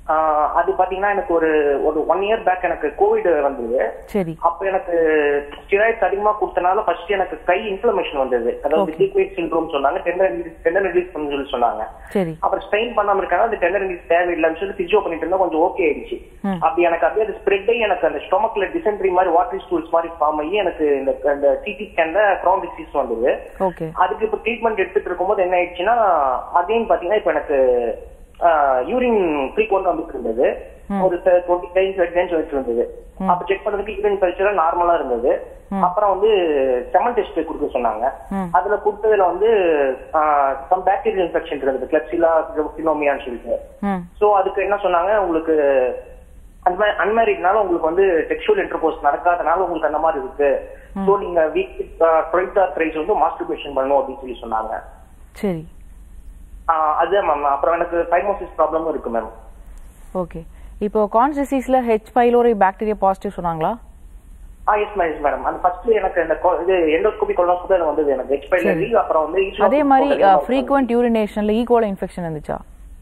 E: ஆஹ் அது பாத்தீங்கன்னா எனக்கு ஒரு ஒரு ஒன் இயர் பேக் எனக்கு கோவிட் வந்தது
B: சரி
E: அப்ப எனக்கு ஸ்டிராய்ட்ஸ் அதிகமா கொடுத்தனால ஃபர்ஸ்ட் எனக்கு கை இன்ஃபிளமேஷன் வந்தது அதாவது டிக்வேட் சிண்ட்ரோம் சொன்னாங்க டெண்டர் டெண்டர் ரிலீஸ் பண்ண சொல்லி சொன்னாங்க
B: சரி
E: அப்புறம் ஸ்ட்ரெயின் பண்ணாம இருக்காங்க அந்த டெண்டர் ரிலீஸ் தேவையில்லைன்னு சொல்லி பிசியோ பண்ணிட்டு இருந்தா கொஞ்சம் ஓகே ஆயிடுச்சு அப்படி எனக்கு அப்படியே அது ஸ்ப்ரெட் ஆகி எனக்கு அந்த ஸ்டொமக்ல டிசென்ட்ரி மாதிரி வாட்டரி ஸ்டூல்ஸ் மாதிரி ஃபார்ம் ஆகி எனக்கு இந்த அந்த சிடி ஸ்கேன்ல க்ரௌன் டிசீஸ் வந்தது
B: ஓகே
E: அதுக்கு இப்ப ட்ரீட்மெண்ட் எடுத்துட்டு இருக்கும்போது என்ன ஆயிடுச்சுன்னா அதையும் பாத்தீங்கன்னா இப்ப எனக்கு யூரின் ஃப்ரீக்வெண்ட் வந்துட்டு இருந்தது ஒரு டுவெண்ட்டி டைம்ஸ் டுவெண்ட்டி டைம்ஸ் வந்துட்டு இருந்தது அப்ப செக் பண்ணதுக்கு யூரின் கல்ச்சர் நார்மலா இருந்தது அப்புறம் வந்து செமன் டெஸ்ட் கொடுக்க சொன்னாங்க அதுல கொடுத்ததுல வந்து சம் பாக்டீரியல் இன்ஃபெக்ஷன் இருந்தது கிளப்சிலா பினோமியான்னு சொல்லிட்டு
B: ம்
E: சோ அதுக்கு என்ன சொன்னாங்க உங்களுக்கு அன்மேரிட்னால உங்களுக்கு வந்து செக்ஷுவல் இன்டர்கோர்ஸ் நடக்காதனால உங்களுக்கு அந்த மாதிரி இருக்கு சோ நீங்க வீக் டுவெல்த் ஆர் த்ரைஸ் வந்து மாஸ்டர்பேஷன் பண்ணணும் அப்படின்னு சொல்லி சொன்னாங்க
B: சரி
E: ஆஹ் அதுதான் மேம் அப்புறம் எனக்கு ஃபைமோசிஸ் ப்ராப்ளமும் இருக்கு மேம்
B: ஓகே இப்போ கான்ஸ் டிசீஸ்ல ஹெச் பைலோரி பாக்டீரியா பாசிட்டிவ் சொன்னாங்களா
E: ஆ எஸ் மேம் எஸ் மேடம் அந்த ஃபர்ஸ்ட் எனக்கு இந்த கொ- இது எண்டோஸ்கோபி கொலோஸ்கோபி அது வந்தது எனக்கு எக்ஸ்பைலரி அப்புறம் வந்து ஈஸ்வரன்
B: அதே மாதிரி
E: போட்டது.
B: ஃப்ரீக்வெண்ட் யூரினேஷன்ல ஈகோல இன்ஃபெக்ஷன் இருந்துச்சா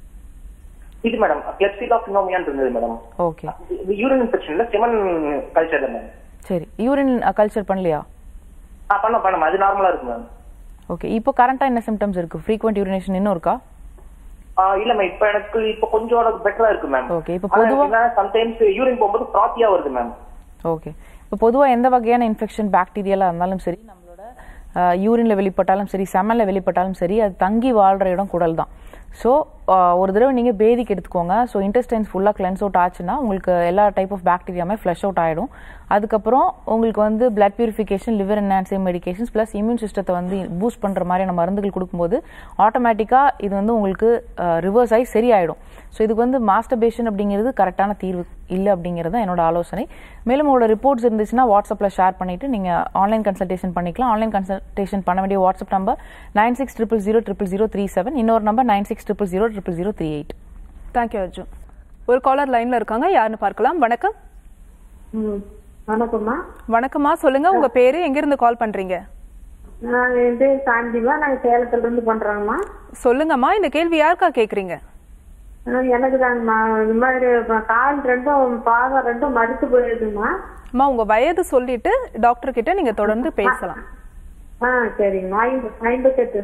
E: இது மேடம் கிளப்சிலா பினோமியான் இருந்தது மேடம்
B: ஓகே
E: யூரின் இன்ஃபெக்ஷன்ல செமன் கல்ச்சர்ல மேம்
B: சரி யூரின் கல்ச்சர் பண்ணலையா
E: ஆ பண்ண பண்ண அது நார்மலா இருக்கு மேம்
B: ஓகே இப்போ கரண்டா என்ன சிம்டம்ஸ் இருக்கு ஃப்ரீக்வெண்ட் யூரினேஷன் இன்னும் இருக்கா
E: ஆ, இல்ல மேம் இப்ப எனக்கு இப்ப கொஞ்சம் பெட்டரா இருக்கு மேம்
B: Okay, இப்ப பொதுவா-
E: சம்டைம்ஸ் யூரின் போகும்போது ஃப்ராத்தியா வருது மேம்
B: ஓகே இப்போ பொதுவாக எந்த வகையான இன்ஃபெக்ஷன் பாக்டீரியாலாக இருந்தாலும் சரி நம்மளோட யூரின்ல வெளிப்பட்டாலும் சரி செமல்ல வெளிப்பட்டாலும் சரி அது தங்கி வாழ்ற இடம் குடல் தான் ஸோ ஒரு தடவை நீங்கள் பேதிக்கு எடுத்துக்கோங்க ஸோ இன்டெஸ்டைன்ஸ் ஃபுல்லாக கிளென்ஸ் அவுட் ஆச்சுன்னா உங்களுக்கு எல்லா டைப் ஆஃப் பாக்டீரியாமே ஃப்ளஷ் அவுட் ஆகிடும் அதுக்கப்புறம் உங்களுக்கு வந்து blood purification liver enhancing medications plus immune சிஸ்டத்தை வந்து பூஸ்ட் பண்ணுற மாதிரியான மருந்துகள் கொடுக்கும்போது ஆட்டோமேட்டிக்காக இது வந்து உங்களுக்கு ரிவர்ஸ் ஆகி சரியாயிடும் ஸோ இதுக்கு வந்து மாஸ்டர்பேஷன் அப்படிங்கிறது கரெக்டான தீர்வு இல்லை அப்படிங்கிறது தான் என்னோட ஆலோசனை மேலும் உங்களோட ரிப்போர்ட்ஸ் இருந்துச்சுன்னா வாட்ஸ்அப்பில் ஷேர் பண்ணிட்டு நீங்கள் ஆன்லைன் கன்சல்டேஷன் பண்ணிக்கலாம் ஆன்லைன் கன்சல்டேஷன் பண்ண வேண்டிய WhatsApp number nine six triple zero triple zero three seven இன்னொரு number nine six triple zero triple zero three eight
A: thank you Arjun ஒரு காலர் லைன்ல இருக்காங்க யாருன்னு பார்க்கலாம் வணக்கம்
F: ம் வணக்கம்மா
A: வணக்கம்மா சொல்லுங்க உங்க பேரு எங்க இருந்து கால் பண்றீங்க
F: நான் என் பேர் சாந்திமா நாங்கள் சேலத்துல இருந்து பண்றோங்கம்மா
A: சொல்லுங்கம்மா இந்த கேள்வி யாருக்கா கேக்குறீங்க
F: எனக்கு தாங்கம்மா இந்த மாதிரி இப்ப கால் ரெண்டும் பாதம் ரெண்டும் மறுத்து போயிடுதுங்கம்மா
A: அம்மா உங்க வயது சொல்லிட்டு டாக்டர் கிட்ட நீங்க தொடர்ந்து பேசலாம்
F: ஆ சரிங்கம்மா ஐம்பது ஐம்பத்தெட்டு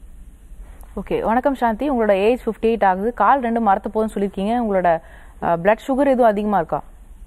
B: ஓகே வணக்கம் சாந்தி உங்களோட ஏஜ் ஃபிஃப்டி எயிட் ஆகுது கால் ரெண்டு மரத்து போதுன்னு சொல்லியிருக்கீங்க உங்களோட பிளட் சுகர் எதுவும் அதிகமாக இருக்கா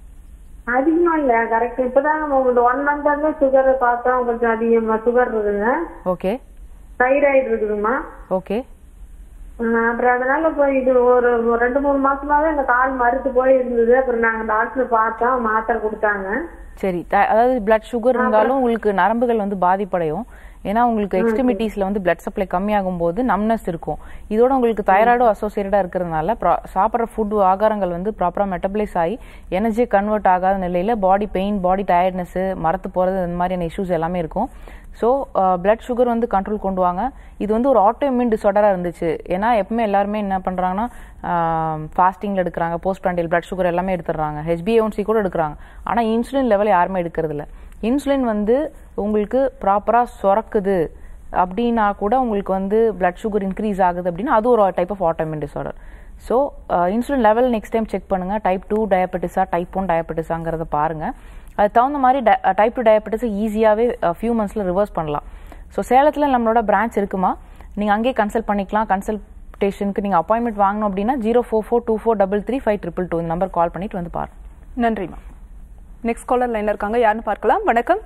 F: அதிகமா இல்ல கரெக்ட் இப்பதான் இந்த ஒன் மந்த் வந்து சுகர் பார்த்தோம் கொஞ்சம் அதிகமா சுகர் இருக்குங்க
B: ஓகே
F: தைராய்டு இருக்குதுங்கம்மா
B: ஓகே
F: ஆ, அப்புறம் அதனால இப்போ இது ஒரு ஒரு ரெண்டு மூணு மாசமாவே இந்த கால் மறுத்து போய் இருந்தது அப்புறம் நாங்க டாக்டர் பார்த்தோம் மாத்திரை கொடுத்தாங்க
B: சரி த- அதாவது பிளட் சுகர் இருந்தாலும் உங்களுக்கு நரம்புகள் வந்து பாதிப்படையும் ஏன்னா உங்களுக்கு எக்ஸ்ட்ரிமிட்டிஸ்ல வந்து பிளட் சப்ளை கம்மியாகும் போது நம்னஸ் இருக்கும் இதோட உங்களுக்கு தைராய்டும் அசோசியேட்டடா இருக்கிறதுனால pro- சாப்பிட்ற ஃபுட் ஆகாரங்கள் வந்து ப்ராப்பரா மெட்டபிளைஸ் ஆகி எனர்ஜி கன்வெர்ட் ஆகாத நிலையில பாடி பெயின் பாடி டயர்ட்னஸ் மரத்து போறது இந்த மாதிரியான இஷ்யூஸ் எல்லாமே இருக்கும் ஸோ பிளட் சுகர் வந்து கண்ட்ரோல் கொண்டு வாங்க இது வந்து ஒரு ஆட்டோஇம்யூன் டிசார்டராக இருந்துச்சு ஏன்னா எப்பவுமே எல்லாருமே என்ன பண்ணுறாங்கன்னா ஃபாஸ்டிங்கில் எடுக்கிறாங்க போஸ்ட் பிராண்டியல் பிளட் சுகர் எல்லாமே எடுத்துடுறாங்க ஹெச்பிஏஒன்சி கூட எடுக்கிறாங்க ஆனால் இன்சுலின் லெவல் யாருமே எடுக்கிறது இல்ல இன்சுலின் வந்து உங்களுக்கு ப்ராப்பராக சுரக்குது அப்படின்னா கூட உங்களுக்கு வந்து பிளட் சுகர் இன்க்ரீஸ் ஆகுது அப்படின்னா அது ஒரு type of autoimmune disorder so insulin level next time check பண்ணுங்க டைப் டூ டயபெட்டிஸா டைப் ஒன் டயபெட்டிஸாங்கிறத பாருங்க அது தகுந்த மாதிரி டைப் டூ டயபெட்டிஸை ஈஸியாகவே ஃபியூ மந்த்ஸில் ரிவர்ஸ் பண்ணலாம் ஸோ சேலத்தில் நம்மளோட பிரான்ச் இருக்குமா நீங்கள் அங்கேயே கன்சல்ட் பண்ணிக்கலாம் கன்சல்டேஷனுக்கு நீங்கள் அப்பாயின்மெண்ட் வாங்கணும் அப்படின்னா zero four four two four double three five triple two இந்த நம்பர் கால் பண்ணிட்டு வந்து பாருங்க
A: நன்றிம்மா நெக்ஸ்ட் காலர் லைன்ல இருக்காங்க யாருன்னு பார்க்கலாம் வணக்கம்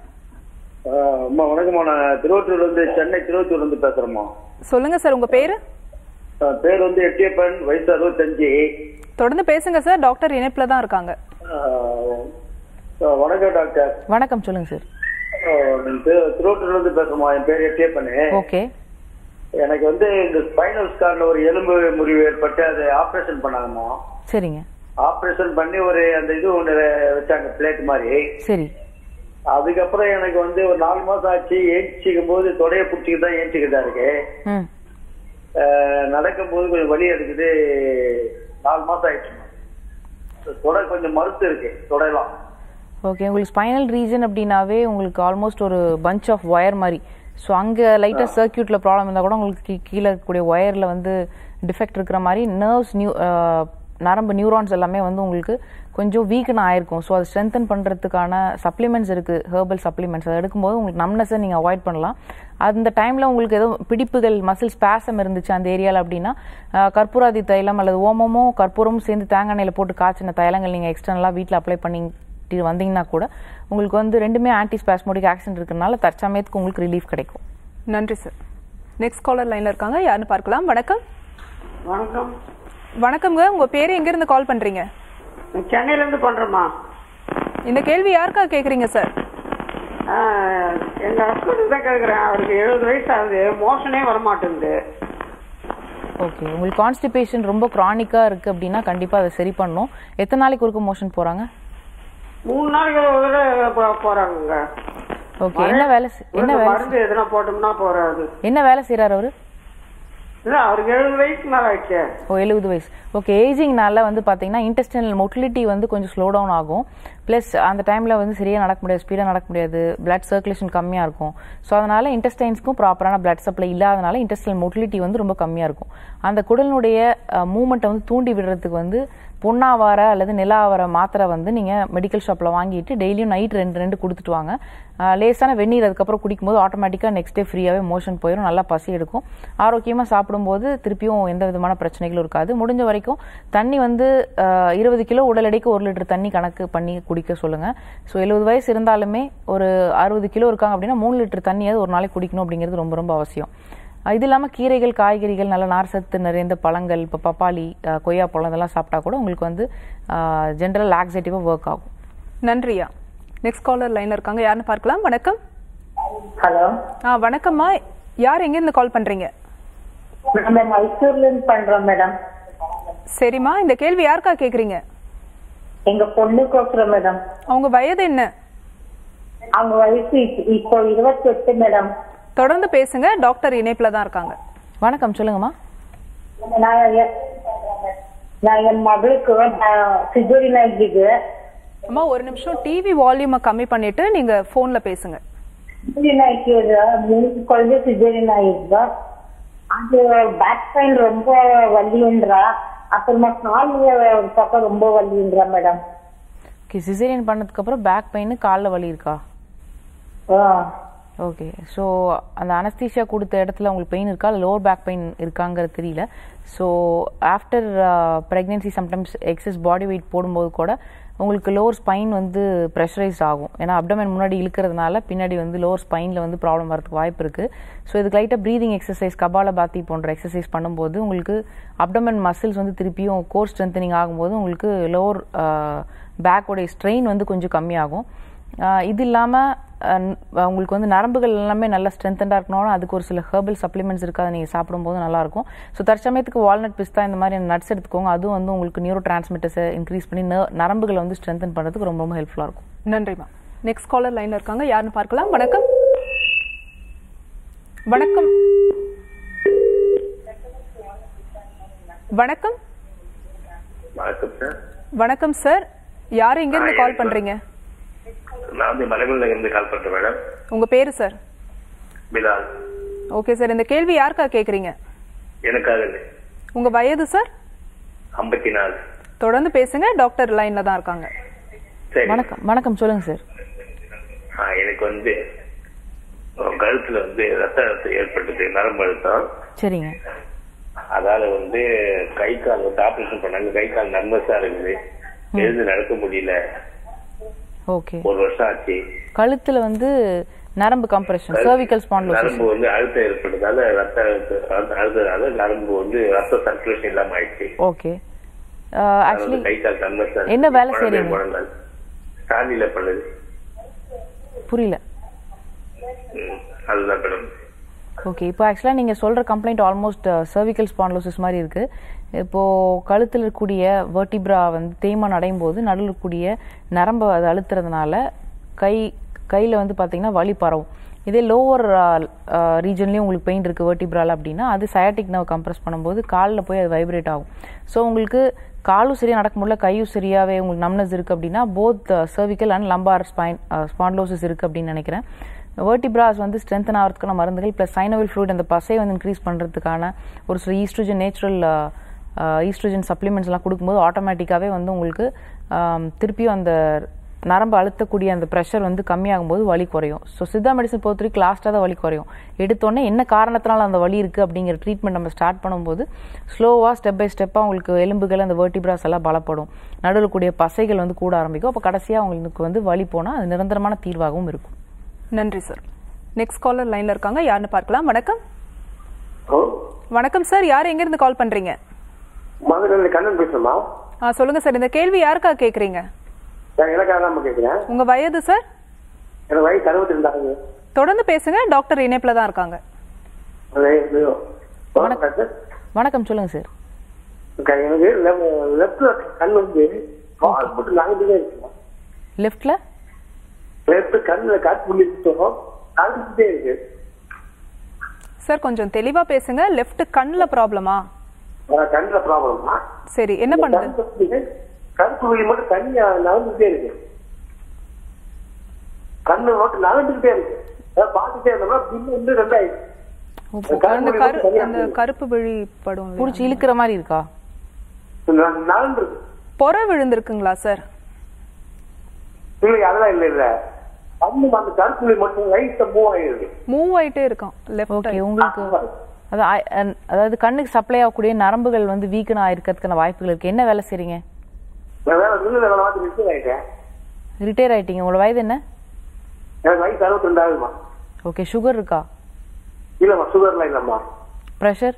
G: ஆஹ் அம்மா வணக்கம்மா நான் திருவொற்றூர்ல இருந்து சென்னை திருவொற்றூர்ல இருந்து பேசுறேம்மா
A: சொல்லுங்க சார் உங்க பேரு
G: ஆஹ் பேர் வந்து எட்டியப்பன் வயசு அறுபத்தஞ்சு
A: தொடர்ந்து பேசுங்க சார் டாக்டர் இணைப்புல தான் இருக்காங்க
G: ஆஹ் ஆஹ் வணக்கம் டாக்டர்
B: வணக்கம் சொல்லுங்க சார்
G: ஆஹ் திரு- திருவொற்றூர்ல இருந்து பேசுறோமா என் பேர் எட்டியப்பன்
B: ஓகே
G: எனக்கு வந்து இந்த ஸ்பைனல் ஸ்கார்ல ஒரு எலும்பு முறிவு ஏற்பட்டு அதை ஆபரேஷன் பண்ணாங்கம்மா
B: சரிங்க
G: ஆபரேஷன் பண்ணி ஒரு அந்த இது ஒண்ணு வச்சாங்க பிளேட் மாதிரி
B: சரி
G: அதுக்கப்புறம் எனக்கு வந்து ஒரு நாலு மாசம் ஆச்சு ஏஞ்சிக்கும் போது தொடைய பிடிச்சிக்கிட்டு தான் ஏஞ்சிக்கிட்டா இருக்கு
B: ம்
G: ஆஹ் நடக்கும்போது கொஞ்சம் வலி எடுக்குது நாலு மாசம் ஆயிடுச்சுமா தொடை கொஞ்சம் மறுத்து இருக்கு தொடையெல்லாம்
B: ஓகே உங்களுக்கு ஸ்பைனல் ரீஜன் அப்படின்னாவே உங்களுக்கு ஆல்மோஸ்ட் ஒரு பஞ்ச் ஆஃப் ஒயர் மாதிரி ஸோ அங்கே லைட்டாக சர்க்கியூட்டில் ப்ராப்ளம் இருந்தால் கூட உங்களுக்கு கீ- கீழே இருக்கக்கூடிய ஒயரில் வந்து டிஃபெக்ட் இருக்கிற மாதிரி நர்வ்ஸ் நியூ நரம்பு நியூரான்ஸ் எல்லாமே வந்து உங்களுக்கு கொஞ்சம் வீக்கன் ஆயிருக்கும் ஸோ அதை ஸ்ட்ரென்தன் பண்ணுறதுக்கான சப்ளிமெண்ட்ஸ் இருக்குது ஹெர்பல் சப்ளிமெண்ட்ஸ் அதை எடுக்கும்போது உங்களுக்கு நம்னஸை நீங்கள் அவாய்ட் பண்ணலாம் அந்த டைமில் உங்களுக்கு ஏதோ பிடிப்புகள் மசில் ஸ்பேசம் இருந்துச்சு அந்த ஏரியாவில் அப்படின்னா அஹ், கற்பூராதி தைலம் அல்லது ஓமமும் கற்பூரமும் சேர்ந்து தேங்காய் எண்ணெயில் போட்டு காய்ச்சின தைலங்கள் நீங்கள் எக்ஸ்டர்னலாக வீட்டில் அப்ளை பண்ணிட்டு வந்தீங்கன்னா கூட உங்களுக்கு வந்து ரெண்டுமே ஆன்டி ஸ்பாஸ்மோடிக் ஆக்சன் இருக்கிறனால தற்சமயத்துக்கு உங்களுக்கு ரிலீஃப் கிடைக்கும்
A: நன்றி சார் நெக்ஸ்ட் காலர் லைன்ல இருக்காங்க யாருன்னு பார்க்கலாம் வணக்கம்
H: வணக்கம்
A: வணக்கம்ங்க உங்க பேரு எங்க இருந்து கால் பண்றீங்க
H: நான் சென்னையில இருந்து பண்றேம்மா
A: இந்த கேள்வி யாருக்காக கேக்குறீங்க சார்
H: ஆஹ், எங்க ஹஸ்பண்ட் தான் கேட்குறேன் அவருக்கு எழுபது வயசு ஆகுது மோஷனே வரமாட்டேங்குது
B: ஓகே உங்களுக்கு கான்ஸ்டிபேஷன் ரொம்ப க்ரானிக்காக இருக்குது அப்படின்னா கண்டிப்பாக அதை சரி பண்ணணும் எத்தனை நாளைக்கு ஒருக்க மோஷன் போகிறாங்க
H: மூணு நாளைக்கு ஒரு தடவை போ- போறாங்கங்க
B: ஓகே என்ன வேலை செய்- என்ன
H: இந்த
B: வேலை
H: மருந்து எதுனா போட்டோம்னா போறாரு
B: என்ன வேலை செய்கிறார் அவர்
H: இல்ல அவருக்கு எழுபது வயசுக்கு மேல ஆயிடுச்சு
B: ஓ எழுபது வயசு ஓகே ஏஜிங்னால வந்து பார்த்தீங்கன்னா இன்டெஸ்டினல் மொட்டிலிட்டி வந்து கொஞ்சம் ஸ்லோ டவுன் ஆகும் ப்ளஸ் அந்த டைமில் வந்து சரியாக நடக்க முடியாது ஸ்பீடாக நடக்க முடியாது பிளட் சர்க்குலேஷன் கம்மியாக இருக்கும் ஸோ அதனால இன்டெஸ்டைன்ஸ்க்கும் ப்ராப்பரான பிளட் சப்ளை இல்லாதனால இன்டெஸ்டினல் மொட்டிலிட்டி வந்து ரொம்ப கம்மியாக இருக்கும் அந்த குடலினுடைய மூமெண்ட்டை வந்து தூண்டி விடுறதுக்கு வந்து பொன்னாவார அல்லது நிலாவார மாத்திரை வந்து நீங்கள் மெடிக்கல் ஷாப்பில் வாங்கிட்டு டெய்லியும் நைட் ரெண்டு ரெண்டு கொடுத்துட்டு வாங்க அஹ், லேசான வெந்நீர் அதுக்கப்புறம் குடிக்கும்போது ஆட்டோமேட்டிக்காக நெக்ஸ்ட் டே ஃப்ரீயாகவே மோஷன் போயிடும் நல்லா பசி எடுக்கும் ஆரோக்கியமாக சாப்பிடும்போது திருப்பியும் எந்த விதமான பிரச்சனைகளும் இருக்காது முடிஞ்ச வரைக்கும் தண்ணி வந்து அஹ், இருபது கிலோ உடல் எடைக்கு ஒரு லிட்டர் தண்ணி கணக்கு பண்ணி குடிக்க சொல்லுங்கள் ஸோ எழுபது வயசு இருந்தாலுமே ஒரு அறுபது கிலோ இருக்காங்க அப்படின்னா மூணு லிட்டர் தண்ணியாவது ஒரு நாளைக்கு குடிக்கணும் அப்படிங்கிறது ரொம்ப ரொம்ப அவசியம் அஹ் இது இல்லாமல் கீரைகள் காய்கறிகள் நல்ல நார் சத்து நிறைந்த பழங்கள் இப்போ பப்பாளி அஹ் கொய்யா பழம் இதெல்லாம் சாப்பிட்டா கூட உங்களுக்கு வந்து ஜென்ரல் லாக்ஸேட்டிவாக ஒர்க் ஆகும்
A: நன்றியா நெக்ஸ்ட் காலர் லைன்ல இருக்காங்க யாருன்னு பார்க்கலாம் வணக்கம்
I: ஹலோ
A: ஆ வணக்கம்மா யார் எங்க இருந்து கால் பண்றீங்க
I: நம்ம மைசூர்ல இருந்து பண்றோம் மேடம்
A: சரிம்மா இந்த கேள்வி யாருக்காக கேக்குறீங்க
I: எங்க பொண்ணுக்கோசரம் மேடம்
A: அவங்க வயது என்ன
I: அவங்க வயசு இப்ப- இப்போ இருபத்தி எட்டு மேடம்
A: தொடர்ந்து பேசுங்க டாக்டர் இணைப்புல தான் இருக்காங்க
B: வணக்கம் சொல்லுங்கம்மா
I: நான் எ- நான் என் மகளுக்கு சிஜோரினா இருக்குது
A: அம்மா ஒரு நிமிஷம் டிவி வால்யூமை கம்மி பண்ணிட்டு நீங்க போன்ல பேசுங்க
I: சிஜோரினாய்க்கு மூணு குழந்தை சிஜோரினா இருக்குதா அது பேக் பெயின் ரொம்ப வலின்றா அப்புறமா கால் ஒரு பக்கம் ரொம்ப வலின்றா மேடம்
B: ஓகே சிசேரியன் பண்ணதுக்கப்புறம் பேக் பெயின் காலில் வலி இருக்கா ஓகே ஸோ அந்த அனஸ்தீஷியா கொடுத்த இடத்துல உங்களுக்கு பெயின் இருக்கா இல்லை லோவர் பேக் பெயின் இருக்காங்கிறது தெரியல so after pregnancy sometimes excess body weight போடும்போது கூட உங்களுக்கு லோவர் ஸ்பைன் வந்து ப்ரெஷரைஸ் ஆகும் ஏன்னா அப்டமன் முன்னாடி இழுக்கிறதுனால பின்னாடி வந்து லோவர் ஸ்பைனில் வந்து ப்ராப்ளம் வரதுக்கு வாய்ப்பு இருக்குது ஸோ இதுக்கு லைட்டாக ப்ரீதிங் எக்ஸசைஸ் கபால பாத்தி போன்ற எக்ஸசைஸ் பண்ணும்போது உங்களுக்கு அப்டமன் மசில்ஸ் வந்து திருப்பியும் கோர் ஸ்ட்ரென்தனிங் ஆகும்போது உங்களுக்கு லோவர் பேக்கோடைய ஸ்ட்ரெயின் வந்து கொஞ்சம் கம்மியாகும் ஆஹ் இது இல்லாமல் உங்களுக்கு வந்து நரம்புகள் எல்லாமே நல்லா ஸ்ட்ரென்தண்டாக இருக்கணும்னா அதுக்கு ஒரு சில ஹெர்பல் சப்ளிமெண்ட்ஸ் இருக்குது அதை நீங்கள் சாப்பிடும்போது நல்லாயிருக்கும் ஸோ தற்சமயத்துக்கு வால்நட் பிஸ்தா இந்த மாதிரி நட்ஸ் எடுத்துக்கோங்க அதுவும் வந்து உங்களுக்கு நியூரோ டிரான்ஸ்மிட்டர்ஸை இன்க்ரீஸ் பண்ணி ந- நரம்புகளை வந்து ஸ்ட்ரென்தன் பண்ணுறதுக்கு ரொம்ப ரொம்ப ஹெல்ப்ஃபுல்லாக இருக்கும்
A: நன்றிம்மா நெக்ஸ்ட் காலர் லைன்ல இருக்காங்க யாருன்னு பார்க்கலாம் வணக்கம் வணக்கம் வணக்கம்
J: வணக்கம் சார்
A: வணக்கம் சார் யார் எங்க இருந்து கால் பண்றீங்க
J: நான் வந்து மலைமல்ல இருந்து கால் பண்றேன் மேடம்
A: உங்க பேரு சார்
J: பிலால்
A: ஓகே சார் இந்த கேள்வி யாருக்காக கேக்குறீங்க
J: எனக்காக இல்லை
A: உங்க வயது சார்
J: ஐம்பத்தி நாலு
A: தொடர்ந்து பேசுங்க டாக்டர் லைன்ல தான் இருக்காங்க
J: சரி
B: வணக்கம் வணக்கம் சொல்லுங்க சார்
J: ஆ, எனக்கு வந்து அஹ், கழுத்துல வந்து ரத்த அழுத்தம் ஏற்பட்டது நரம்பு அழுத்தம்
B: சரிங்க
J: அதால வந்து கை கால் வந்து ஆபரேஷன் பண்ணாங்க கை கால் நர்மஸா இருக்குது எழுந்து நடக்க முடியல
B: ஓகே
J: ஒரு வருஷம் ஆச்சு
B: கழுத்தில் வந்து நரம்பு கம்ப்ரெஷன் சர்விக்கல் ஸ்பான்லோசிஸ்
J: நரம்பு வந்து அழுத்தம் ஏற்பட்டதால ரத்த அழுத்தம் அழுத்த- அழுத்ததால நரம்பு வந்து ரத்த சர்க்குலேஷன் இல்லாம ஆயிடுச்சு
B: ஓகே
J: அது
B: ஆக்சுவலி
J: வந்து கை கால் நர்மஸா
B: என்ன வேலை செய்றீங்க?
J: சாண்டியில பண்ணுது
B: புரியல
J: ம், அதுதான் மேடம்
B: ஓகே இப்போ ஆக்சுவலாக நீங்கள் சொல்கிற கம்ப்ளைண்ட் ஆல்மோஸ்ட் சர்விக்கல் ஸ்பான்லோசிஸ் மாதிரி இருக்குது இப்போது கழுத்தில் இருக்கக்கூடிய வெர்டிப்ரா வந்து தேய்மான் அடையும் போது நடுவில் இருக்கக்கூடிய நரம்பை அது அழுத்துறதுனால கை கையில் வந்து பார்த்தீங்கன்னா வலி பரவும் இதே லோவர் ரீஜன்லேயும் உங்களுக்கு பெயின் இருக்குது வெர்டிப்ரால அப்படின்னா அது சயாட்டிக் நர்வ் கம்ப்ரஸ் பண்ணும்போது காலில் போய் அது வைப்ரேட் ஆகும் ஸோ உங்களுக்கு காலும் சரியாக நடக்க முடியல கையும் சரியாகவே உங்களுக்கு நம்னஸ் இருக்குது அப்படின்னா both cervical and lumbar spine spondylosis இருக்குது அப்படின்னு நினைக்கிறேன் வெர்டிப்ராஸ் வந்து ஸ்ட்ரென்தன் ஆகிறதுக்கான மருந்துகள் ப்ளஸ் சைனோவில் ஃப்ளூட் அந்த பசை வந்து இன்க்ரீஸ் பண்ணுறதுக்கான ஒரு சில ஈஸ்ட்ரோஜன் நேச்சுரல் ஈஸ்ட்ரோஜன் சப்ளிமெண்ட்ஸ்லாம் கொடுக்கும்போது ஆட்டோமேட்டிக்காகவே வந்து உங்களுக்கு ஆம், திருப்பியும் அந்த நரம்பு அழுத்தக்கூடிய அந்த ப்ரெஷர் வந்து கம்மியாகும்போது வலி குறையும் ஸோ சித்தா மெடிசன் பொறுத்த வரைக்கும் லாஸ்ட்டாக தான் வலி குறையும் எடுத்தோடனே என்ன காரணத்தினால அந்த வலி இருக்குது அப்படிங்கிற ட்ரீட்மெண்ட் நம்ம ஸ்டார்ட் பண்ணும்போது ஸ்லோவாக ஸ்டெப் பை ஸ்டெப்பாக உங்களுக்கு எலும்புகள் அந்த வெர்டிபிராஸ் எல்லாம் பலப்படும் நடுவில் கூடிய பசைகள் வந்து கூட ஆரம்பிக்கும் அப்போ கடைசியாக உங்களுக்கு வந்து வலி போனால் அது நிரந்தரமான தீர்வாகவும் இருக்கும்
A: நன்றி சார் நெக்ஸ்ட் காலர் லைன்ல இருக்காங்க யாருன்னு பார்க்கலாம் வணக்கம்
K: ஹலோ
A: வணக்கம் சார் யார் எங்க இருந்து கால் பண்றீங்க
K: மதுரையில் கண்ணன் பேசுமா
A: ஆ, சொல்லுங்க சார் இந்த கேள்வி யாருக்காக கேக்குறீங்க
K: நான் எனக்காக தான் கேட்குறேன்
A: உங்க வயது சார்
K: எனக்கு வயசு அறுபத்தி ரெண்டாகுது
A: தொடர்ந்து பேசுங்க டாக்டர் இணைப்புல தான் இருக்காங்க
K: அது இது- வணக்கம் டாக்டர்.
B: வணக்கம் சொல்லுங்கள் சார்
K: அக்கா, எனக்கு லெப்ட் கண் வந்து கால் போட்டு நாங்கிட்டே இருக்கு
B: லெஃப்டில்
K: லெப்ட் கண்ணுல காற்று புள்ளி சுத்தம் நாங்கிட்டே இருக்கு
A: சார் கொஞ்சம் தெளிவா பேசுங்க லெஃப்ட் கண்ணுல ப்ராப்ளமா
K: அஹ் கண்ணுல ப்ராப்ளமா
A: சரி என்ன பண்ணுது
K: கருப்பு புள்ளி மட்டும் தனியா நகர்ந்துட்டே இருக்கு கண்ணு மட்டும் நகர்ந்துகிட்டே இருக்கு அதாவது பார்த்துட்டே இருந்தோம்னா பில்லு வந்து ரெண்டாயிடுச்சு
A: அந்த கரு அந்த கருப்பு விழி படும் இல்லையா?
B: பிடிச்சி இழுக்கிற மாதிரி இருக்கா
K: நகர்ந்து
A: பொற விழுந்திருக்குங்களா சார்
K: இல்லை அதெல்லாம் இல்ல இல்ல கண்ணு அந்த கருப்பு புள்ளி மட்டும் லைட்டா மூவ் ஆயிருக்கு
A: மூவ் ஆயிட்டே இருக்கும் லெஃப்ட்
B: ஓகே உங்களுக்கு அது ஆ- அன்- அதாவது கண்ணுக்கு சப்ளை ஆகக்கூடிய நரம்புகள் வந்து வீக்கன் ஆயிருக்கிறதுக்கான வாய்ப்புகள் இருக்கு என்ன வேலை செய்றீங்க
K: நான் வேலை மில்லுல வேலை பார்த்து ரிட்டர் ஆயிட்டேன்
B: ரிட்டையர் ஆயிட்டீங்க உங்களோட வயது என்ன
K: எனக்கு வயசு அறுபத்தி ரெண்டாகுதுமா
B: ஓகே சுகர் இருக்கா
K: இல்லம்மா சுகர்லாம் இல்லம்மா
B: ப்ரெஷர்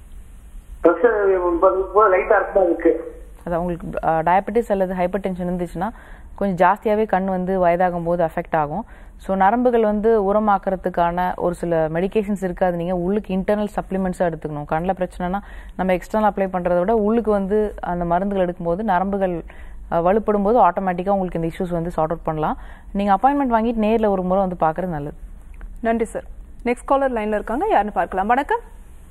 K: ப்ரெஷர் லைட்டா இருக்குமா இருக்கு
B: அதான் உங்களுக்கு டயபெட்டிஸ் அல்லது ஹைப்பர் டென்ஷன் இருந்துச்சுன்னா கொஞ்சம் ஜாஸ்தியாகவே கண் வந்து வயதாகும் போது அஃபெக்ட் ஆகும் ஸோ நரம்புகள் வந்து உரமாக்குறதுக்கான ஒரு சில மெடிகேஷன்ஸ் இருக்குது அது நீங்கள் உள்ளுக்கு இன்டர்னல் சப்ளிமெண்ட்ஸாக எடுத்துக்கணும் கண்ணில் பிரச்சனைனா நம்ம எக்ஸ்டர்னல் அப்ளை பண்ணுறத விட உள்ளுக்கு வந்து அந்த மருந்துகள் எடுக்கும்போது நரம்புகள் அஹ், வலுப்படும் போது ஆட்டோமேட்டிக்காக உங்களுக்கு இந்த இஷ்யூஸ் வந்து சார்ட் அவுட் பண்ணலாம் நீங்கள் அப்பாயின்மெண்ட் வாங்கிட்டு நேரில் ஒரு முறை வந்து பார்க்குறது நல்லது
A: நன்றி சார் நெக்ஸ்ட் காலர் லைன்ல இருக்காங்க யாருன்னு பார்க்கலாம் வணக்கம்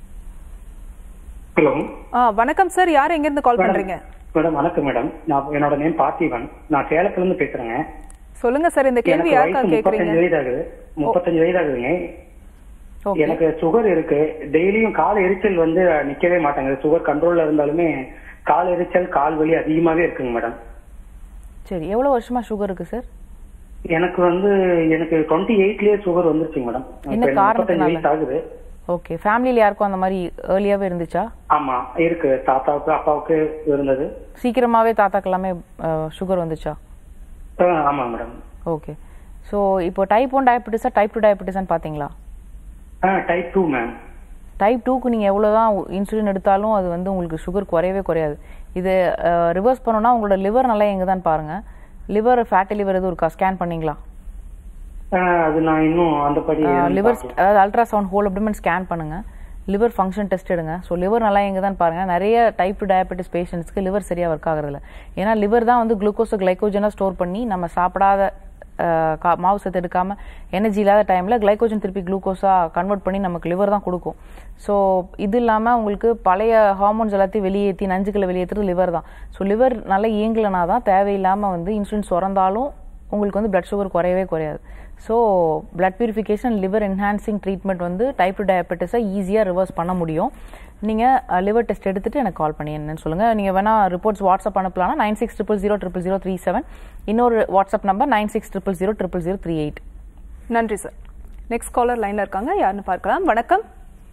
L: ஹலோ
A: ஆ வணக்கம் சார் யார் எங்க இருந்து கால் பண்றீங்க
L: மேடம் வணக்கம் மேடம் நான் என்னோட நேம் பார்த்திபன் நான் சேலத்துல இருந்து பேசுறேங்க
A: சொல்லுங்க சார் இந்த கேள்வி
L: எனக்கு
A: யாருக்கா
L: வயசு
A: கேக்குறீங்க
L: முப்பத்தஞ்சு வயது ஆகுது முப்பத்தஞ்சு வயது ஆகுதுங்க எனக்கு சுகர் இருக்கு டெய்லியும் கால் எரிச்சல் வந்து நிக்கவே மாட்டாங்க சுகர் கண்ட்ரோல்ல இருந்தாலுமே கால் எரிச்சல் கால் வலி அதிகமாவே இருக்குங்க மேடம்
B: சரி எவ்வளோ வருஷமா சுகர் இருக்கு சார்
L: எனக்கு வந்து எனக்கு டுவெண்ட்டி எயிட்லயே சுகர் வந்துருச்சுங்க மேடம்
B: என்ன
L: இப்ப எனக்கு முப்பத்தஞ்சு
B: காரணத்தினால?
L: வயசு ஆகுது
B: ஓகே ஃபேமிலியில் யாருக்கும் அந்த மாதிரி ஏர்லியாகவே இருந்துச்சா
L: ஆமா இருக்கு தாத்தாவுக்கு அப்பாவுக்கு இருந்தது
B: சீக்கிரமாகவே தாத்தாக்கு எல்லாமே சுகர் வந்துச்சா
L: ஆ, ஆமா மேடம்
B: ஓகே ஸோ இப்போ டைப் ஒன் டயபெட்டிஸா டைப் டூ டயபெட்டிஸான்னு பார்த்தீங்களா
L: டைப் டூ மேம்
B: டைப் டூக்கு நீங்கள் எவ்வளோ தான் இன்சுலின் எடுத்தாலும் அது வந்து உங்களுக்கு சுகர் குறையவே குறையாது இது ரிவர்ஸ் பண்ணணும்னா உங்களோட லிவர் நல்லா எங்கே தான் பாருங்கள் லிவர் ஃபேட்டி லிவர் எதுவும் இருக்கா ஸ்கேன் பண்ணீங்களா
L: அது நான் இன்னும் அந்த படி எதுவும்
B: லிவர்
L: பார்க்கல.
B: அதாவது அல்ட்ராசவுண்ட் ஹோல் அப்டமன் ஸ்கேன் பண்ணுங்க லிவர் ஃபங்க்ஷன் டெஸ்ட் எடுங்க ஸோ லிவர் நல்லா எங்கே தான் பாருங்க நிறைய டைப் டூ டயபெட்டிஸ் பேஷண்ட்ஸ்க்கு லிவர் சரியாக ஒர்க் ஆகுறதில்ல ஏன்னா லிவர் தான் வந்து குளுக்கோஸை கிளைக்கோஜனாக ஸ்டோர் பண்ணி நம்ம சாப்பிடாத அஹ், கா- மாவு சத்து எடுக்காம எனர்ஜி இல்லாத டைமில் கிளைக்கோஜன் திருப்பி குளுக்கோஸாக கன்வெர்ட் பண்ணி நமக்கு லிவர் தான் கொடுக்கும் ஸோ இது இல்லாமல் உங்களுக்கு பழைய ஹார்மோன்ஸ் எல்லாத்தையும் வெளியேற்றி நஞ்சுகளை வெளியேற்றுறது லிவர் தான் ஸோ லிவர் நல்லா இயங்கலைனா தான் தேவையில்லாமல் வந்து இன்சுலின் சுரந்தாலும் உங்களுக்கு வந்து blood சுகர் குறையவே குறையாது so blood purification liver enhancing treatment வந்து டைப் டூ டயபெட்டிஸை ஈஸியாக ரிவர்ஸ் பண்ண முடியும் நீங்கள் லிவர் டெஸ்ட் எடுத்துட்டு எனக்கு கால் பண்ணி என்னன்னு சொல்லுங்கள் நீங்கள் வேணால் ரிப்போர்ட்ஸ் வாட்ஸ்அப் அனுப்பலாம் nine six triple zero triple zero three seven இன்னொரு WhatsApp number nine six triple zero triple zero three eight
A: நன்றி சார் நெக்ஸ்ட் காலர் லைன்ல இருக்காங்க யாருன்னு பார்க்கலாம் வணக்கம்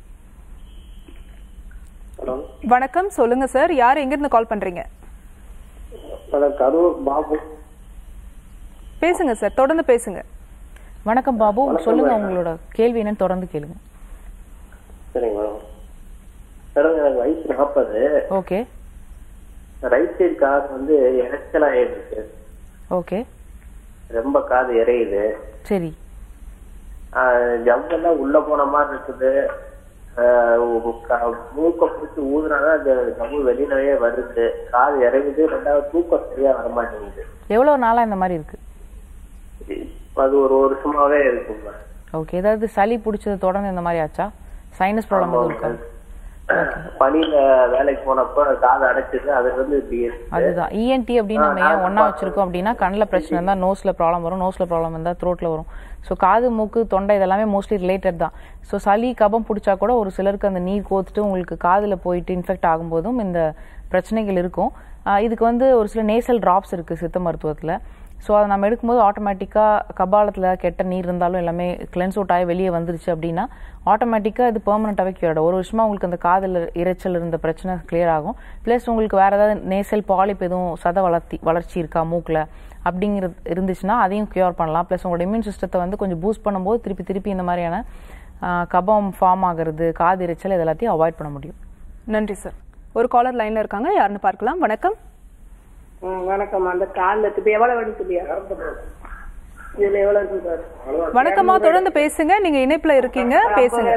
K: ஹலோ
A: வணக்கம் சொல்லுங்க சார் யார் எங்க இருந்து கால் பண்றீங்க
K: மேடம் கரூர் பாபு
A: பேசுங்க சார் தொடர்ந்து பேசுங்க
B: வணக்கம் பாபு
K: வணக்கம்
B: சொல்லுங்க
K: மேடம்.
B: உங்களோட கேள்வி என்னன்னு தொடர்ந்து கேளுங்க
K: சரிங்க மேடம் மேடம் எனக்கு வயசு நாற்பது
B: ஓகே
K: ரைட் சைடு காது வந்து இறைச்சல் ஆயிடுச்சு
B: ஓகே
K: ரொம்ப காது இறையுது
B: சரி
K: ஆஹ் ஜவ்வெல்லாம் உள்ள போன மாதிரி இருக்குது ஆஹ் உ- க- மூக்க பிடிச்சி ஊதுனாதான் அந்த ஜவ்வு வெளியிலவே வருது காது இறங்குது ரெண்டாவது தூக்கம் சரியா வர மாட்டேங்குது
B: எவ்வளோ நாளாக இந்த மாதிரி இருக்கு
K: அது ஒரு வருஷமாவே இருக்குங்க
B: ஓகே ஏதாவது சளி பிடிச்சது தொடர்ந்து இந்த மாதிரி ஆச்சா சைனஸ் ப்ராப்ளம் எதுவும் இருக்கா
K: பனியில வேலைக்கு போனப்போ காது அடைச்சது அதுல இருந்து இப்படி இருக்கு.
B: அதுதான் இஎன்டி அப்படின்னு நம்ம
K: ஆ,
B: ஏன்
K: நான்
B: ஒன்றா வச்சிருக்கோம் அப்படின்னா கண்ணில் பிரச்சனை இருந்தால் நோஸில் ப்ராப்ளம் வரும் நோஸில் ப்ராப்ளம் இருந்தால் த்ரோட்டில் வரும் ஸோ காது மூக்கு தொண்டை இதெல்லாமே மோஸ்ட்லி ரிலேட்டட் தான் ஸோ சளி கபம் பிடிச்சா கூட ஒரு சிலருக்கு அந்த நீர் கோத்துட்டு உங்களுக்கு காதில் போயிட்டு இன்ஃபெக்ட் ஆகும்போதும் இந்த பிரச்சனைகள் இருக்கும் ஆ, இதுக்கு வந்து ஒரு சில நேசல் ட்ராப்ஸ் இருக்குது சித்த மருத்துவத்தில் ஸோ அதை நம்ம எடுக்கும்போது ஆட்டோமேட்டிக்காக கபாலத்தில் கெட்ட நீர் இருந்தாலும் எல்லாமே கிளென்ஸ் அவுட் ஆகி வெளியே வந்துருச்சு அப்படின்னா ஆட்டோமேட்டிக்காக இது பெர்மனண்ட்டாகவே கியூர் ஆகிடும் ஒரு வருஷமாக உங்களுக்கு அந்த காதில் இரைச்சல் இருந்த பிரச்சனை கிளியர் ஆகும் ப்ளஸ் உங்களுக்கு வேறு ஏதாவது நேசல் பாலிப் எதுவும் சத வளர்த்தி வளர்ச்சி இருக்கா மூக்கில் அப்படிங்கிறது இருந்துச்சுன்னா அதையும் கியூர் பண்ணலாம் ப்ளஸ் உங்களோட இம்யூன் சிஸ்டத்தை வந்து கொஞ்சம் பூஸ்ட் பண்ணும்போது திருப்பி திருப்பி இந்த மாதிரியான ஆ, கபம் ஃபார்ம் ஆகிறது காது இரைச்சல் இது எல்லாத்தையும் அவாய்ட் பண்ண முடியும்
A: நன்றி சார் ஒரு காலர் லைன்ல இருக்காங்க யாருன்னு பார்க்கலாம் வணக்கம்
H: ம், வணக்கம் அந்த கால்ல இருக்கு இப்ப எவ்வளவு வேணும் சொல்லியா இதுல எவ்வளவு இருக்கு சார்
A: வணக்கம்மா தொடர்ந்து பேசுங்க நீங்க இணைப்புல இருக்கீங்க பேசுங்க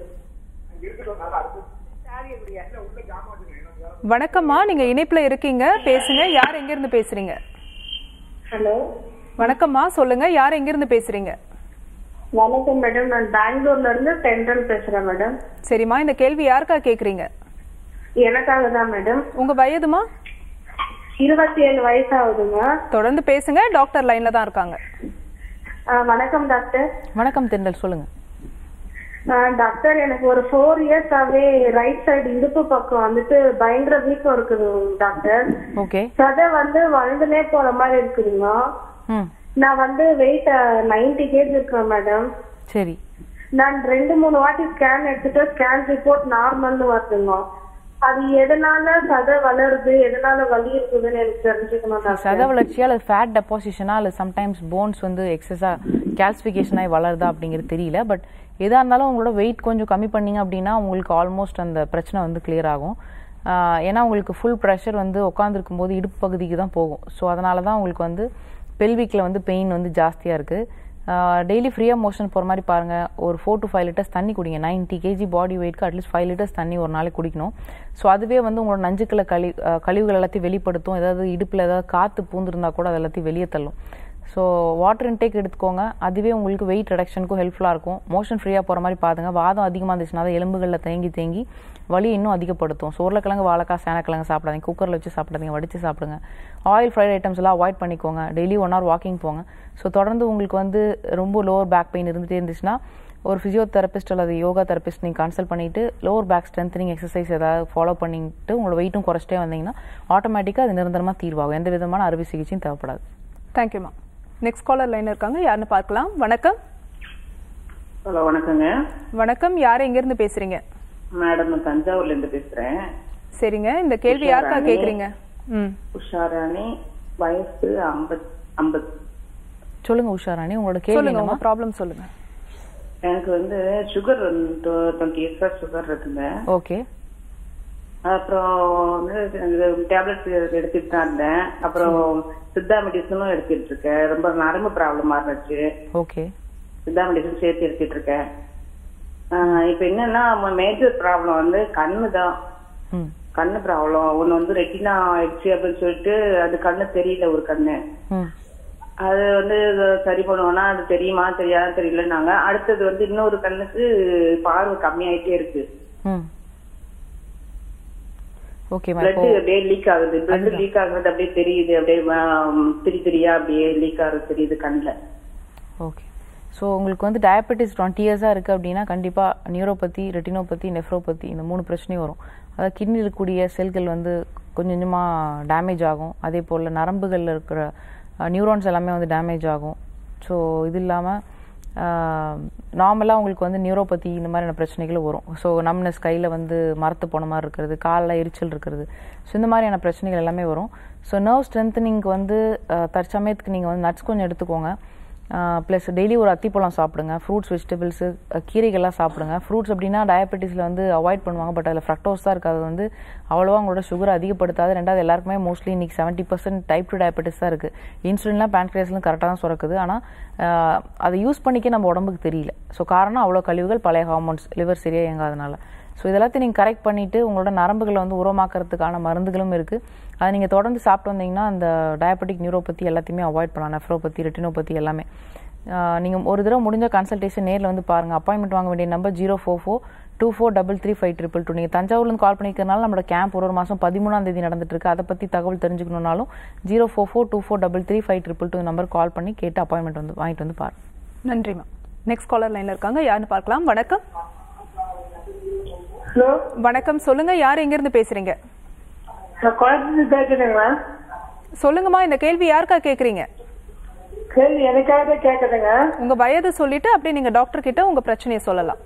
A: வணக்கம்மா நீங்க இணைப்புல இருக்கீங்க பேசுங்க யார் எங்க இருந்து பேசுறீங்க
F: ஹலோ
A: வணக்கம்மா சொல்லுங்க யார் எங்க இருந்து பேசுறீங்க
F: வணக்கம் மேடம் நான் பெங்களூர்ல இருந்து சென்ட்ரல் பேசுறேன் மேடம்
A: சரிம்மா இந்த கேள்வி யாருக்கா கேக்குறீங்க
F: எனக்காக தான் மேடம்
A: உங்க வயதுமா
F: இருபத்தி ஏழு வயசு ஆகுதுங்க
A: தொடர்ந்து பேசுங்க டாக்டர் லைன்ல தான் இருக்காங்க
F: ஆ, வணக்கம் டாக்டர்
B: வணக்கம் தென்றல் சொல்லுங்கள்
F: ஆ, டாக்டர் எனக்கு ஒரு ஃபோர் இயர்ஸாவே ரைட் சைடு இடுப்பு பக்கம் வந்துட்டு பயங்கர வீக்கம் இருக்குது டாக்டர்
B: ஓகே
F: சதை வந்து வளர்ந்துனே போற மாதிரி இருக்குதுங்க
B: ம்
F: நான் வந்து வெயிட் நைன்டி கேஜ் இருக்கேன் மேடம்
B: சரி
F: நான் ரெண்டு மூணு வாட்டி ஸ்கேன் எடுத்துட்டு ஸ்கேன் ரிப்போர்ட் நார்மல்னு வருதுங்க அது எதனால சதை வளருது எதனால வலி இருக்குதுன்னு எனக்கு தெரிஞ்சுக்கணும்
B: சத
F: டாக்டர்
B: வளர்ச்சியா அல்லது ஃபேட் டெபாசிஷனா அல்லது சம்டைம்ஸ் போன்ஸ் வந்து எக்ஸஸாக கேல்சிஃபிகேஷன் ஆகி வளருதா அப்படிங்கிறது தெரியல பட் எதாக இருந்தாலும் உங்களோட வெயிட் கொஞ்சம் கம்மி பண்ணீங்க அப்படின்னா உங்களுக்கு ஆல்மோஸ்ட் அந்த பிரச்சனை வந்து clear ஆகும் ஆஹ் ஏன்னா உங்களுக்கு ஃபுல் ப்ரெஷர் வந்து உட்காந்துருக்கும் போது இடுப்பு பகுதிக்கு தான் போகும் ஸோ அதனால தான் உங்களுக்கு வந்து பெல்விக்கில் வந்து பெயின் வந்து ஜாஸ்தியாக இருக்குது டெய்லி ஃப்ரீயாக மோஷன் போகிற மாதிரி பாருங்கள் ஒரு ஃபோர் டு ஃபைவ் லிட்டர்ஸ் தண்ணி குடிங்க 90 கேஜி பாடி வெயிட்க்கு அட்லீஸ்ட் ஃபைவ் லிட்டர்ஸ் தண்ணி ஒரு நாளைக்கு குடிக்கணும் ஸோ அதுவே வந்து உங்களோட நஞ்சுக்களை கழி அஹ் கழிவுகள் எல்லாத்தையும் வெளிப்படுத்தும் ஏதாவது இடுப்பில் ஏதாவது காற்று பூந்திருந்தா கூட அது எல்லாத்தையும் வெளியே தள்ளும் ஸோ வாட்டர் இன்டேக் எடுத்துக்கோங்க அதுவே உங்களுக்கு வெயிட் ரிடக்ஷனுக்கும் ஹெல்ப்ஃபுல்லாக இருக்கும் மோஷன் ஃப்ரீயாக போகிற மாதிரி பாருங்க வாதம் அதிகமாக இருந்துச்சுன்னா அது எலும்புகளில் தேங்கி தேங்கி வலி இன்னும் அதிகப்படுத்தும் ஸோ உருளைக்கிழங்கு வாழைக்காய் சேனக்கிழங்கு சாப்பிடாதீங்க குக்கரில் வச்சு சாப்பிடாதீங்க வடித்து சாப்பிடுங்க ஆயில் ஃப்ரைட் ஐட்டம்ஸ் எல்லாம் அவாய்ட் பண்ணிக்கோங்க டெய்லி ஒன் ஹவர் வாக்கிங் போங்க ஸோ தொடர்ந்து உங்களுக்கு வந்து ரொம்ப லோவர் பேக் பெயின் இருந்துகிட்டே இருந்துச்சுன்னா ஒரு ஃபிசியோதெரபிஸ்ட் அல்லது யோகா தெரபிஸ்ட் நீங்கள் கன்சல்ட் பண்ணிவிட்டு லோவர் பேக் ஸ்ட்ரென்த்னிங் எக்ஸசைஸ் ஏதாவது ஃபாலோ பண்ணிட்டு உங்களோட வெயிட்டும் குறைச்சிட்டே வந்தீங்கன்னா ஆட்டோமேட்டிக்காக அது நிரந்தரமாக தீர்வாகும் எந்த விதமான அறுவை சிகிச்சையும் தேவைப்படாது
A: தேங்க்யூமா நெக்ஸ்ட் காலர் லைன் இருக்காங்க யாருன்னு பார்க்கலாம் வணக்கம்
H: ஹலோ வணக்கங்க
A: வணக்கம் யார் எங்க இருந்து பேசுறீங்க
H: மேடம் நான் தஞ்சாவூர்ல இருந்து பேசுறேன்
A: சரிங்க இந்த கேள்வி யாருக்கா
H: உஷாராணி.
A: கேக்குறீங்க ம்
H: உஷாராணி வயசு ஐம்பத் ஐம்பது
B: சொல்லுங்க உஷாராணி உங்களோட கேள்வி
A: சொல்லுங்க
B: என்னமா
A: உங்க ப்ராப்ளம் சொல்லுங்க
H: எனக்கு வந்து சுகர் டுவெண்ட்டி இயர்ஸ் சுகர் இருக்குங்க
B: ஓகே
H: அப்புறம் வந்து டேப்லெட்ஸ் எடுத்துட்டு தான் இருந்தேன் அப்புறம் சித்தா மெடிசனும் எடுத்துட்டு இருக்கேன் ரொம்ப நரம்பு ப்ராப்ளமா இருந்துச்சு
B: ஓகே
H: சித்தா மெடிசன் சேர்த்து எடுத்துட்டு இருக்கேன் ஆஹ் இப்ப என்னன்னா மேஜர் ப்ராப்ளம் வந்து கண்ணு தான்
B: ம்
H: கண்ணு ப்ராப்ளம் ஒண்ணு வந்து ரெட்டினா ஆயிடுச்சு அப்படின்னு சொல்லிட்டு அது கண்ணு தெரியல ஒரு கண்ணு
B: ம்
H: அது வந்து இது சரி பண்ணுவோம்னா அது தெரியுமா தெரியாதா தெரியலன்னாங்க அடுத்தது வந்து இன்னொரு கண்ணுக்கு பார்வை கம்மியாயிட்டே இருக்கு
B: ம் ஓகேம்மா
H: பிளட்
B: இப்போ
H: அப்படியே லீக் ஆகுது பிளட்
B: அதுதான்.
H: லீக் ஆகுறது அப்படியே தெரியுது அப்படியே ஆம், திரி திரியா அப்படியே லீக் ஆகுறது தெரியுது கண்ணுல
B: ஓகே ஸோ உங்களுக்கு வந்து டயபெட்டிஸ் டுவெண்ட்டி இயர்ஸாக இருக்குது அப்படின்னா கண்டிப்பாக நியூரோபதி ரெட்டினோபதி நெஃப்ரோபதி இந்த மூணு பிரச்சனையும் வரும் அதாவது கிட்னியில் இருக்கக்கூடிய செல்கள் வந்து கொஞ்சம் கொஞ்சமாக டேமேஜ் ஆகும் அதே போல் நரம்புகளில் இருக்கிற நியூரான்ஸ் எல்லாமே வந்து டேமேஜ் ஆகும் ஸோ இது இல்லாமல் நார்மலாக உங்களுக்கு வந்து நியூரோபதி இந்த மாதிரியான பிரச்சனைகள் வரும் ஸோ நம்னஸ் கையில் வந்து மரத்து போன மாதிரி இருக்கிறது காலில் எரிச்சல் இருக்கிறது ஸோ இந்த மாதிரியான பிரச்சனைகள் எல்லாமே வரும் ஸோ நர்வ் ஸ்ட்ரென்த்தனிங்க்கு வந்து அஹ், தற்சமயத்துக்கு நீங்கள் வந்து நட்ஸ் கொஞ்சம் எடுத்துக்கோங்க ப்ளஸ் டெய்லி ஒரு அத்திப்பழம் சாப்பிடுங்க ஃப்ரூட்ஸ் வெஜிடபிள்ஸு கீரைகள்லாம் சாப்பிடுங்க ஃப்ரூட்ஸ் அப்படின்னா டயபெட்டிஸில் வந்து அவாய்ட் பண்ணுவாங்க பட் அதில் ஃப்ரக்டோஸ் தான் இருக்குது அது வந்து அவ்வளோவா உங்களோட சுகர் அதிகப்படுத்தாது ரெண்டாவது எல்லாருக்குமே மோஸ்ட்லி இன்னைக்கு seventy percent type two diabetes தான் இருக்குது இன்சுலின்லாம் பேன்க்ரியாஸ்லாம் கரெக்டாக தான் சுரக்குது ஆனால் அதை யூஸ் பண்ணிக்க நம்ம உடம்புக்கு தெரியல ஸோ காரணம் அவ்வளோ கழிவுகள் பழைய ஹார்மோன்ஸ் லிவர் சரியாக இயங்காதனால ஸோ இதெல்லாத்தையும் நீங்கள் கரெக்ட் பண்ணிவிட்டு உங்களோட நரம்புகளை வந்து உரமாக்குறதுக்கான மருந்துகளும் இருக்குது அதை நீங்கள் தொடர்ந்து சாப்பிட்டு வந்தீங்கன்னா அந்த டயபெட்டிக் நியூரோபதி எல்லாத்தையுமே அவாய்ட் பண்ணலாம் நெஃப்ரோபதி ரெட்டினோபதி எல்லாமே நீங்கள் ஒரு தடவை முடிஞ்ச கன்சல்டேஷன் நேரில் வந்து பாருங்கள் அப்பாயின்மெண்ட் வாங்க வேண்டிய number zero four four two four double three five triple two நீங்கள் தஞ்சாவூர்லேருந்து கால் பண்ணிக்கிறனால நம்மளோட கேம்ப் ஒரு ஒரு மாதம் பதிமூணாம் தேதி நடந்துட்டு இருக்கு அதை பற்றி தகவல் தெரிஞ்சுக்கணுன்னாலும் zero four four two four double three five triple two number call பண்ணி கேட்டு அப்பாயின்மெண்ட் வந்து வாங்கிட்டு வந்து பாருங்க
A: நன்றிமா நெக்ஸ்ட் காலர் லைன்ல இருக்காங்க யாருன்னு பார்க்கலாம் வணக்கம்
M: ஹலோ
A: வணக்கம் சொல்லுங்க யார் எங்க இருந்து பேசுறீங்க
M: நான் குழந்தை பேசுறேங்களா
A: சொல்லுங்கம்மா இந்த கேள்வி யாருக்கா கேக்குறீங்க
M: கேள்வி எனக்காக தான் கேட்குறேங்க
A: உங்க வயது சொல்லிட்டு அப்படியே நீங்க டாக்டர் கிட்ட உங்க பிரச்சனையை சொல்லலாம்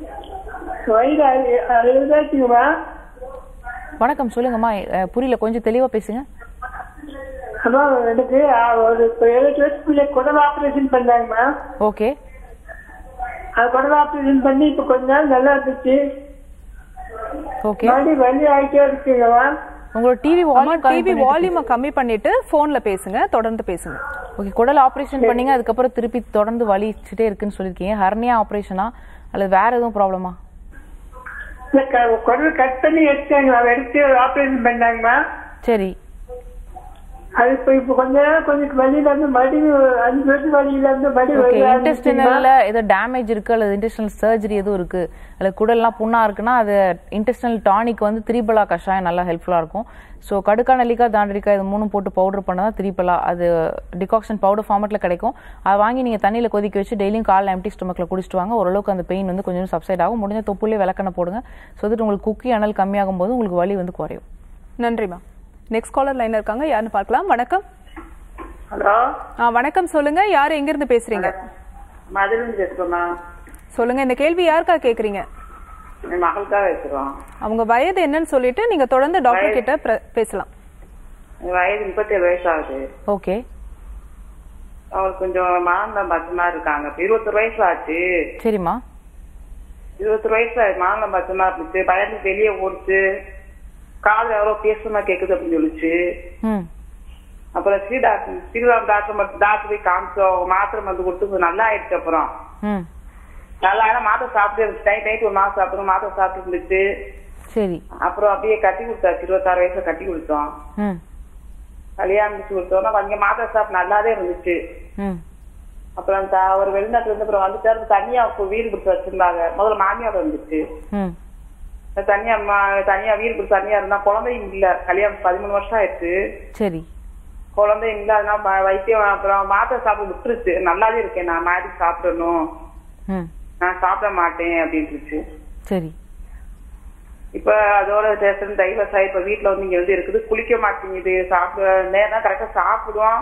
M: வயது அறுபதாச்சுங்கம்மா
B: வணக்கம் சொல்லுங்கம்மா அஹ், புரியல கொஞ்சம் தெளிவாக பேசுங்க
M: அம்மா எனக்கு ஆ, ஒரு இப்போ ஏழு வருஷத்துக்குள்ள குடல் ஆப்ரேஷன் பண்ணாங்கம்மா
B: ஓகே
M: அது குடல் ஆப்ரேஷன் பண்ணி இப்போ கொஞ்ச நாள் நல்லா இருந்துச்சு
B: ஓகே
M: மறுபடியும் வலி ஆகிட்டே இருக்குங்கம்மா
B: உங்களோட டிவி வால்யூம்
A: டிவி வால்யூமை கம்மி பண்ணிட்டு போன்ல பேசுங்க தொடர்ந்து பேசுங்க
B: ஓகே குடல் ஆபரேஷன் பண்ணீங்க அதுக்கப்புறம் திருப்பி தொடர்ந்து வலிச்சுட்டே இருக்குன்னு சொல்லியிருக்கீங்க ஹர்னியா ஆபரேஷனா அல்லது வேற எதுவும் ப்ராப்ளமா
M: இல்ல, க- குடல் கட் பண்ணி எடுத்தாங்க அதை எடுத்து ஆப்ரேஷன் பண்ணாங்கம்மா
B: சரி
M: அது இப்போ இப்போ கொஞ்ச நேரம் கொஞ்சம் வலியில இருந்து மறுபடியும் அஞ்சு வருஷம் வலியில இருந்து மறுபடியும்
B: ஓகே
M: வலி ஆரம்பிச்சுங்கம்மா.
B: இன்டெஸ்டினல்ல ஏதோ டேமேஜ் இருக்கு அல்லது இன்டெஸ்டினல் சர்ஜரி எதுவும் இருக்கு அல்லது குடல்லாம் புண்ணா இருக்குன்னா அது இன்டெஸ்டினல் டானிக் வந்து திரிபலா கஷாயம் நல்லா ஹெல்ப்ஃபுல்லா இருக்கும் ஸோ கடுக்கா நெல்லிக்காய் தாண்டிக்காய் இது மூணும் போட்டு பவுடர் பண்ணா திரிபலா அது டிகாக்ஷன் பவுடர் ஃபார்மெட்ல கிடைக்கும் அதை வாங்கி நீங்க தண்ணியில கொதிக்க வச்சு டெய்லியும் காலைல எம்டி ஸ்டொமக்ல குடிச்சிட்டு வாங்க ஓரளவுக்கு அந்த பெயின் வந்து கொஞ்சம் சப்சைட் ஆகும் முடிஞ்ச தொப்புலே விளக்கெண்ணெய் போடுங்க ஸோ தட் உங்களுக்கு குக்கி அனல் கம்மியாகும் போது உங்களுக்கு வலி வந்து குறையும்
A: நன்றிமா நெக்ஸ்ட் காலர் லைன்ல இருக்காங்க யாருன்னு பார்க்கலாம் வணக்கம்
H: ஹலோ
A: ஆ வணக்கம் சொல்லுங்க யார் எங்க இருந்து பேசுறீங்க
H: மதுரை பேசுறோமா
A: சொல்லுங்க இந்த கேள்வி யாருக்கா கேக்குறீங்க
H: என் மகளுக்காக பேசுறோம்
A: அவங்க வயது என்னன்னு சொல்லிட்டு நீங்க தொடர்ந்து டாக்டர் கிட்ட பிர- பேசலாம்
H: என் வயது முப்பத்தேழு வயசு ஆகுது
B: ஓகே
H: அவங்களுக்கு கொஞ்சம் மாநிலம் பச்சமா இருக்காங்க இப்ப இருபத்தொரு வயசு ஆச்சு
B: சரிம்மா
H: இருபத்தொரு வயசு ஆச்சு மாநிலம் பச்சமா இருந்துச்சு பயந்து வெளியே ஓடிச்சு காது எவ்வளோ பேசுமா கேக்குது அப்படின்னு சொல்லிச்சு
B: ம்
H: அப்புறம் ஸ்ரீ டாக்டர் ஸ்ரீராம் டாக்டர் மட்டும் டாக்டர் போய் காமிச்சோம் மாத்திரை மருந்து கொடுத்து கொஞ்சம் நல்லா ஆயிடுச்சு அப்புறம்
B: ம்
H: நல்லா ஆனா மாத்திரை சாப்பிட்டு இருந்துச்சு நைட் நைட் ஒரு மாசம் அப்புறம் மாத்திரை சாப்பிட்டு இருந்துச்சு
B: சரி
H: அப்புறம் அப்படியே கட்டி கொடுத்தாச்சு இருபத்தாறு வயசுல கட்டி கொடுத்தோம்
B: ம்
H: கல்யாணம் முடிச்சு கொடுத்தோம்னா கொஞ்சம் மாத்திரை சாப்பிட்டு நல்லாவே இருந்துச்சு
B: ம்
H: அப்புறம் த- ஒரு வெளிநாட்டுல இருந்து அப்புறம் வந்துட்டாரு தனியா இப்போ வீடு கொடுத்து வச்சிருந்தாங்க முதல்ல மாமியார் இருந்துச்சு
B: ம்
H: தனியா மா- தனியா வீடு கொடுத்து தனியா இருந்தா குழந்தையும் இல்ல கல்யாணம் பதிமூணு வருஷம் ஆயிடுச்சு
B: சரி
H: குழந்தையும் இல்ல அதனால ம- வைத்தியம் அப்புறம் மாத்திரை சாப்பிட விட்டுருச்சு நல்லாவே இருக்கேன் நான் மாதிரி சாப்பிடணும்
B: ம்
H: நான் சாப்பிட மாட்டேன் அப்படின்ட்டுருச்சு
B: சரி
H: இப்ப அதோட டேஷன் டைவர்ஸ் ஆகி இப்ப வீட்டுல வந்து இங்க வந்து இருக்குது குளிக்க மாட்டேங்குது சாப்பிட நேரம் கரெக்டா சாப்பிடுவோம்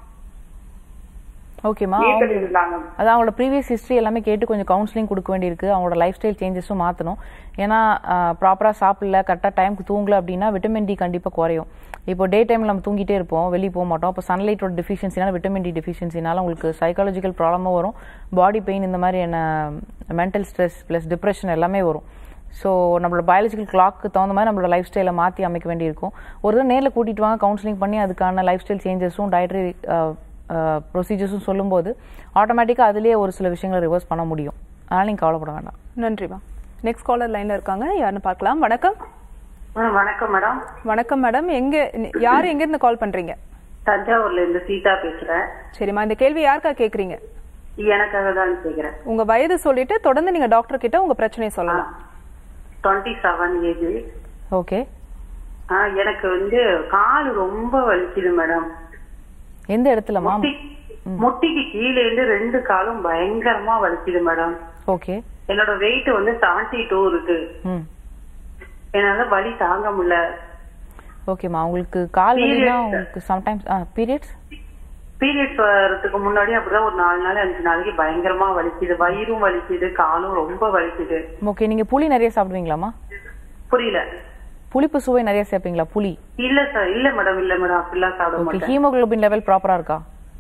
B: ஓகேம்மா
H: வீட்டுல
B: அவங்க-
H: இருந்தாங்க
B: அது அவங்களோட ப்ரீவியஸ் ஹிஸ்ட்ரி எல்லாமே கேட்டு கொஞ்சம் கவுன்சிலிங் கொடுக்க வேண்டியிருக்கு அவங்களோட லைஃப் ஸ்டைல் சேஞ்சஸும் மாற்றணும் ஏன்னா ப்ராப்பராக சாப்பிடல கரெக்டாக டைமுக்கு தூங்கல அப்படின்னா விட்டமின் டி கண்டிப்பாக குறையும் இப்போ டே டைமில் நம்ம தூங்கிட்டே இருப்போம் வெளியே போக மாட்டோம் அப்போ சன்லைட்டோட டெஃபிஷியன்சினால விட்டமின் டி டெஃபிஷியன்சினால உங்களுக்கு சைக்காலஜிக்கல் ப்ராப்ளமும் வரும் பாடி பெயின் இந்த மாதிரியான மென்டல் ஸ்ட்ரெஸ் ப்ளஸ் டிப்ரெஷன் எல்லாமே வரும் ஸோ நம்மளோட பயாலஜிக்கல் கிளாக்கு தகுந்த மாதிரி நம்மளோட லைஃப் ஸ்டைலை மாற்றி அமைக்க வேண்டியிருக்கும் ஒரு தடவை நேரில் கூட்டிட்டு வாங்க கவுன்சிலிங் பண்ணி அதுக்கான லைஃப் ஸ்டைல் சேஞ்சஸும் டயட்ரி ப்ரொசீஜர்ஸும் சொல்லும்போது ஆட்டோமேட்டிக்காக அதுலேயே ஒரு சில விஷயங்களை ரிவர்ஸ் பண்ண முடியும் அதனால் நீங்கள் கவலைப்பட வேண்டாம்
A: நன்றிமா நெக்ஸ்ட் காலர் லைன்ல இருக்காங்க யாருன்னு பார்க்கலாம் வணக்கம்
H: வணக்கம் மேடம்
A: வணக்கம் மேடம் எங்க யார் எங்க இருந்து கால் பண்றீங்க
H: தஞ்சாவூர்ல இருந்து சீதா பேசுறேன்
A: சரிம்மா இந்த கேள்வி யாருக்கா கேக்குறீங்க
H: எனக்காக தான் கேக்குறேன்
A: உங்க வயது சொல்லிட்டு தொடர்ந்து நீங்க டாக்டர் கிட்ட உங்க பிரச்சனையை சொல்லலாம்
H: டுவெண்ட்டி செவன் ஏஜ்
B: ஓகே
H: எனக்கு வந்து கால் ரொம்ப வலிக்குது மேடம்
B: எந்த இடத்துலமா
H: முட்டிக்கு கீழே இருந்து ரெண்டு காலும் பயங்கரமா வலிக்குது மேடம்
B: ஓகே
H: என்னோட வெயிட் வந்து செவன்டி டூ இருக்கு
B: ம்
H: என்னால வலி தாங்க முடியல
B: ஓகேம்மா உங்களுக்கு கால் வலினா
H: Periods.
B: உங்களுக்கு சம்டைம்ஸ் பீரியட்ஸ்
H: பீரியட்ஸ் வர்றதுக்கு முன்னாடி அப்படிதான் ஒரு நாலு நாள் அஞ்சு நாளைக்கு பயங்கரமா வலிக்குது வயிறும் வலிக்குது காலும் ரொம்ப வலிக்குது
B: ஓகே நீங்கள் புளி நிறைய சாப்பிடுவீங்களாம்மா
H: புரியல
B: புளிப்பு சுவை நிறைய சேர்ப்பீங்களா புளி
H: இல்ல சார் இல்ல மேடம் இல்ல மேடம் அப்படிலாம் சாப்பிட
B: ஓகே
H: மாட்டேன்
B: ஹீமோகுளோபின் லெவல் ப்ராப்பராக இருக்கா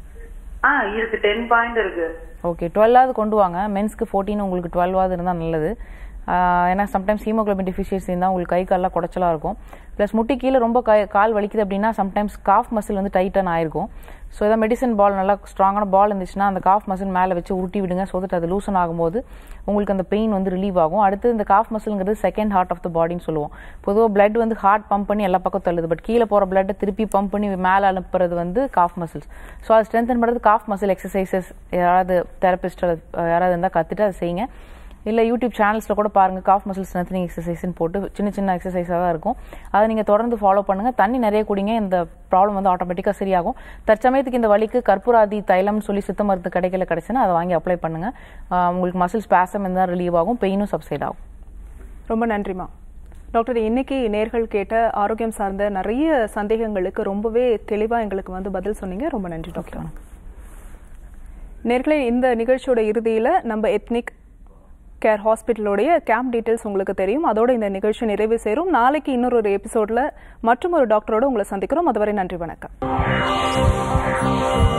H: ஆ இருக்கு டென் பாயிண்ட் இருக்கு
B: ஓகே டுவெல்லாவது கொண்டு வாங்க மென்ஸ்க்கு ஃபோர்டீன் உங்களுக்கு டுவெல்வாவது இருந்தால் நல்லது ஆஹ் ஏன்னா சம்டைம்ஸ் ஹீமோகுளோபின் டெஃபிஷியன்சி இருந்தால் உங்களுக்கு கை கால்லாம் குடைச்சலாக இருக்கும் ப்ளஸ் முட்டி கீழே ரொம்ப கை கால் வலிக்குது அப்படின்னா சம்டைம்ஸ் காஃப் மசில் வந்து டைட்டன் ஆயிருக்கும் ஸோ ஏதாவது மெடிசன் பால் நல்லா ஸ்ட்ராங்கான பால் இருந்துச்சுன்னா அந்த காஃப் மசில் மேலே வச்சு உருட்டி விடுங்க ஸோ தட் அது லூசன் ஆகும்போது உங்களுக்கு அந்த பெயின் வந்து ரிலீவ் ஆகும் அடுத்து இந்த காஃப் மசில்ங்கிறது செகண்ட் ஹார்ட் ஆஃப் த பாடின்னு சொல்லுவோம் பொதுவாக பிளட் வந்து ஹார்ட் பம்ப் பண்ணி எல்லா பக்கம் தள்ளுது பட் கீழே போகிற பிளட்டை திருப்பி பம்ப் பண்ணி மேலே அனுப்புறது வந்து காஃப் மசில்ஸ் ஸோ அதை ஸ்ட்ரென்தன் பண்ணுறது காஃப் மசில் எக்ஸசைசஸ் யாராவது தெரபிஸ்ட் யாராவது இருந்தால் கற்றுட்டு அதை செய்யுங்க இல்லை யூடியூப் சேனல்ஸில் கூட பாருங்கள் காஃப் மசில் ஸ்ட்ரென்த்னிங் எக்ஸசைஸ்னு போட்டு சின்ன சின்ன எக்ஸசைஸாக தான் இருக்கும் அதை நீங்கள் தொடர்ந்து ஃபாலோ பண்ணுங்கள் தண்ணி நிறைய குடிங்க இந்த ப்ராப்ளம் வந்து ஆட்டோமேட்டிக்காக சரியாகும் தற்சமயத்துக்கு இந்த வலிக்கு கற்பூராதி தைலம்னு சொல்லி சித்த மருந்து கடைகளில் கிடச்சுன்னா அதை வாங்கி அப்ளை பண்ணுங்கள் ஆஹ் உங்களுக்கு மசில் ஸ்பாசம் இருந்தால் ரிலீவ் ஆகும் பெயினும் சப்சைட் ஆகும்
A: ரொம்ப நன்றிமா டாக்டர் இன்னைக்கு நேர்கள் கேட்ட ஆரோக்கியம் சார்ந்த நிறைய சந்தேகங்களுக்கு ரொம்பவே தெளிவா எங்களுக்கு வந்து பதில் சொன்னீங்க ரொம்ப நன்றி டாக்டர் நேர்களே இந்த நிகழ்ச்சியோட இறுதியில நம்ம எத்னிக் கேர் ஹாஸ்பிட்டலோடைய கேம்ப் டீட்டெயில்ஸ் உங்களுக்கு தெரியும் அதோட இந்த நிகழ்ச்சி நிறைவு சேரும் நாளைக்கு இன்னொரு ஒரு எபிசோட்ல மற்றும் ஒரு டாக்டரோட உங்களை சந்திக்கிறோம் அதுவரை நன்றி வணக்கம்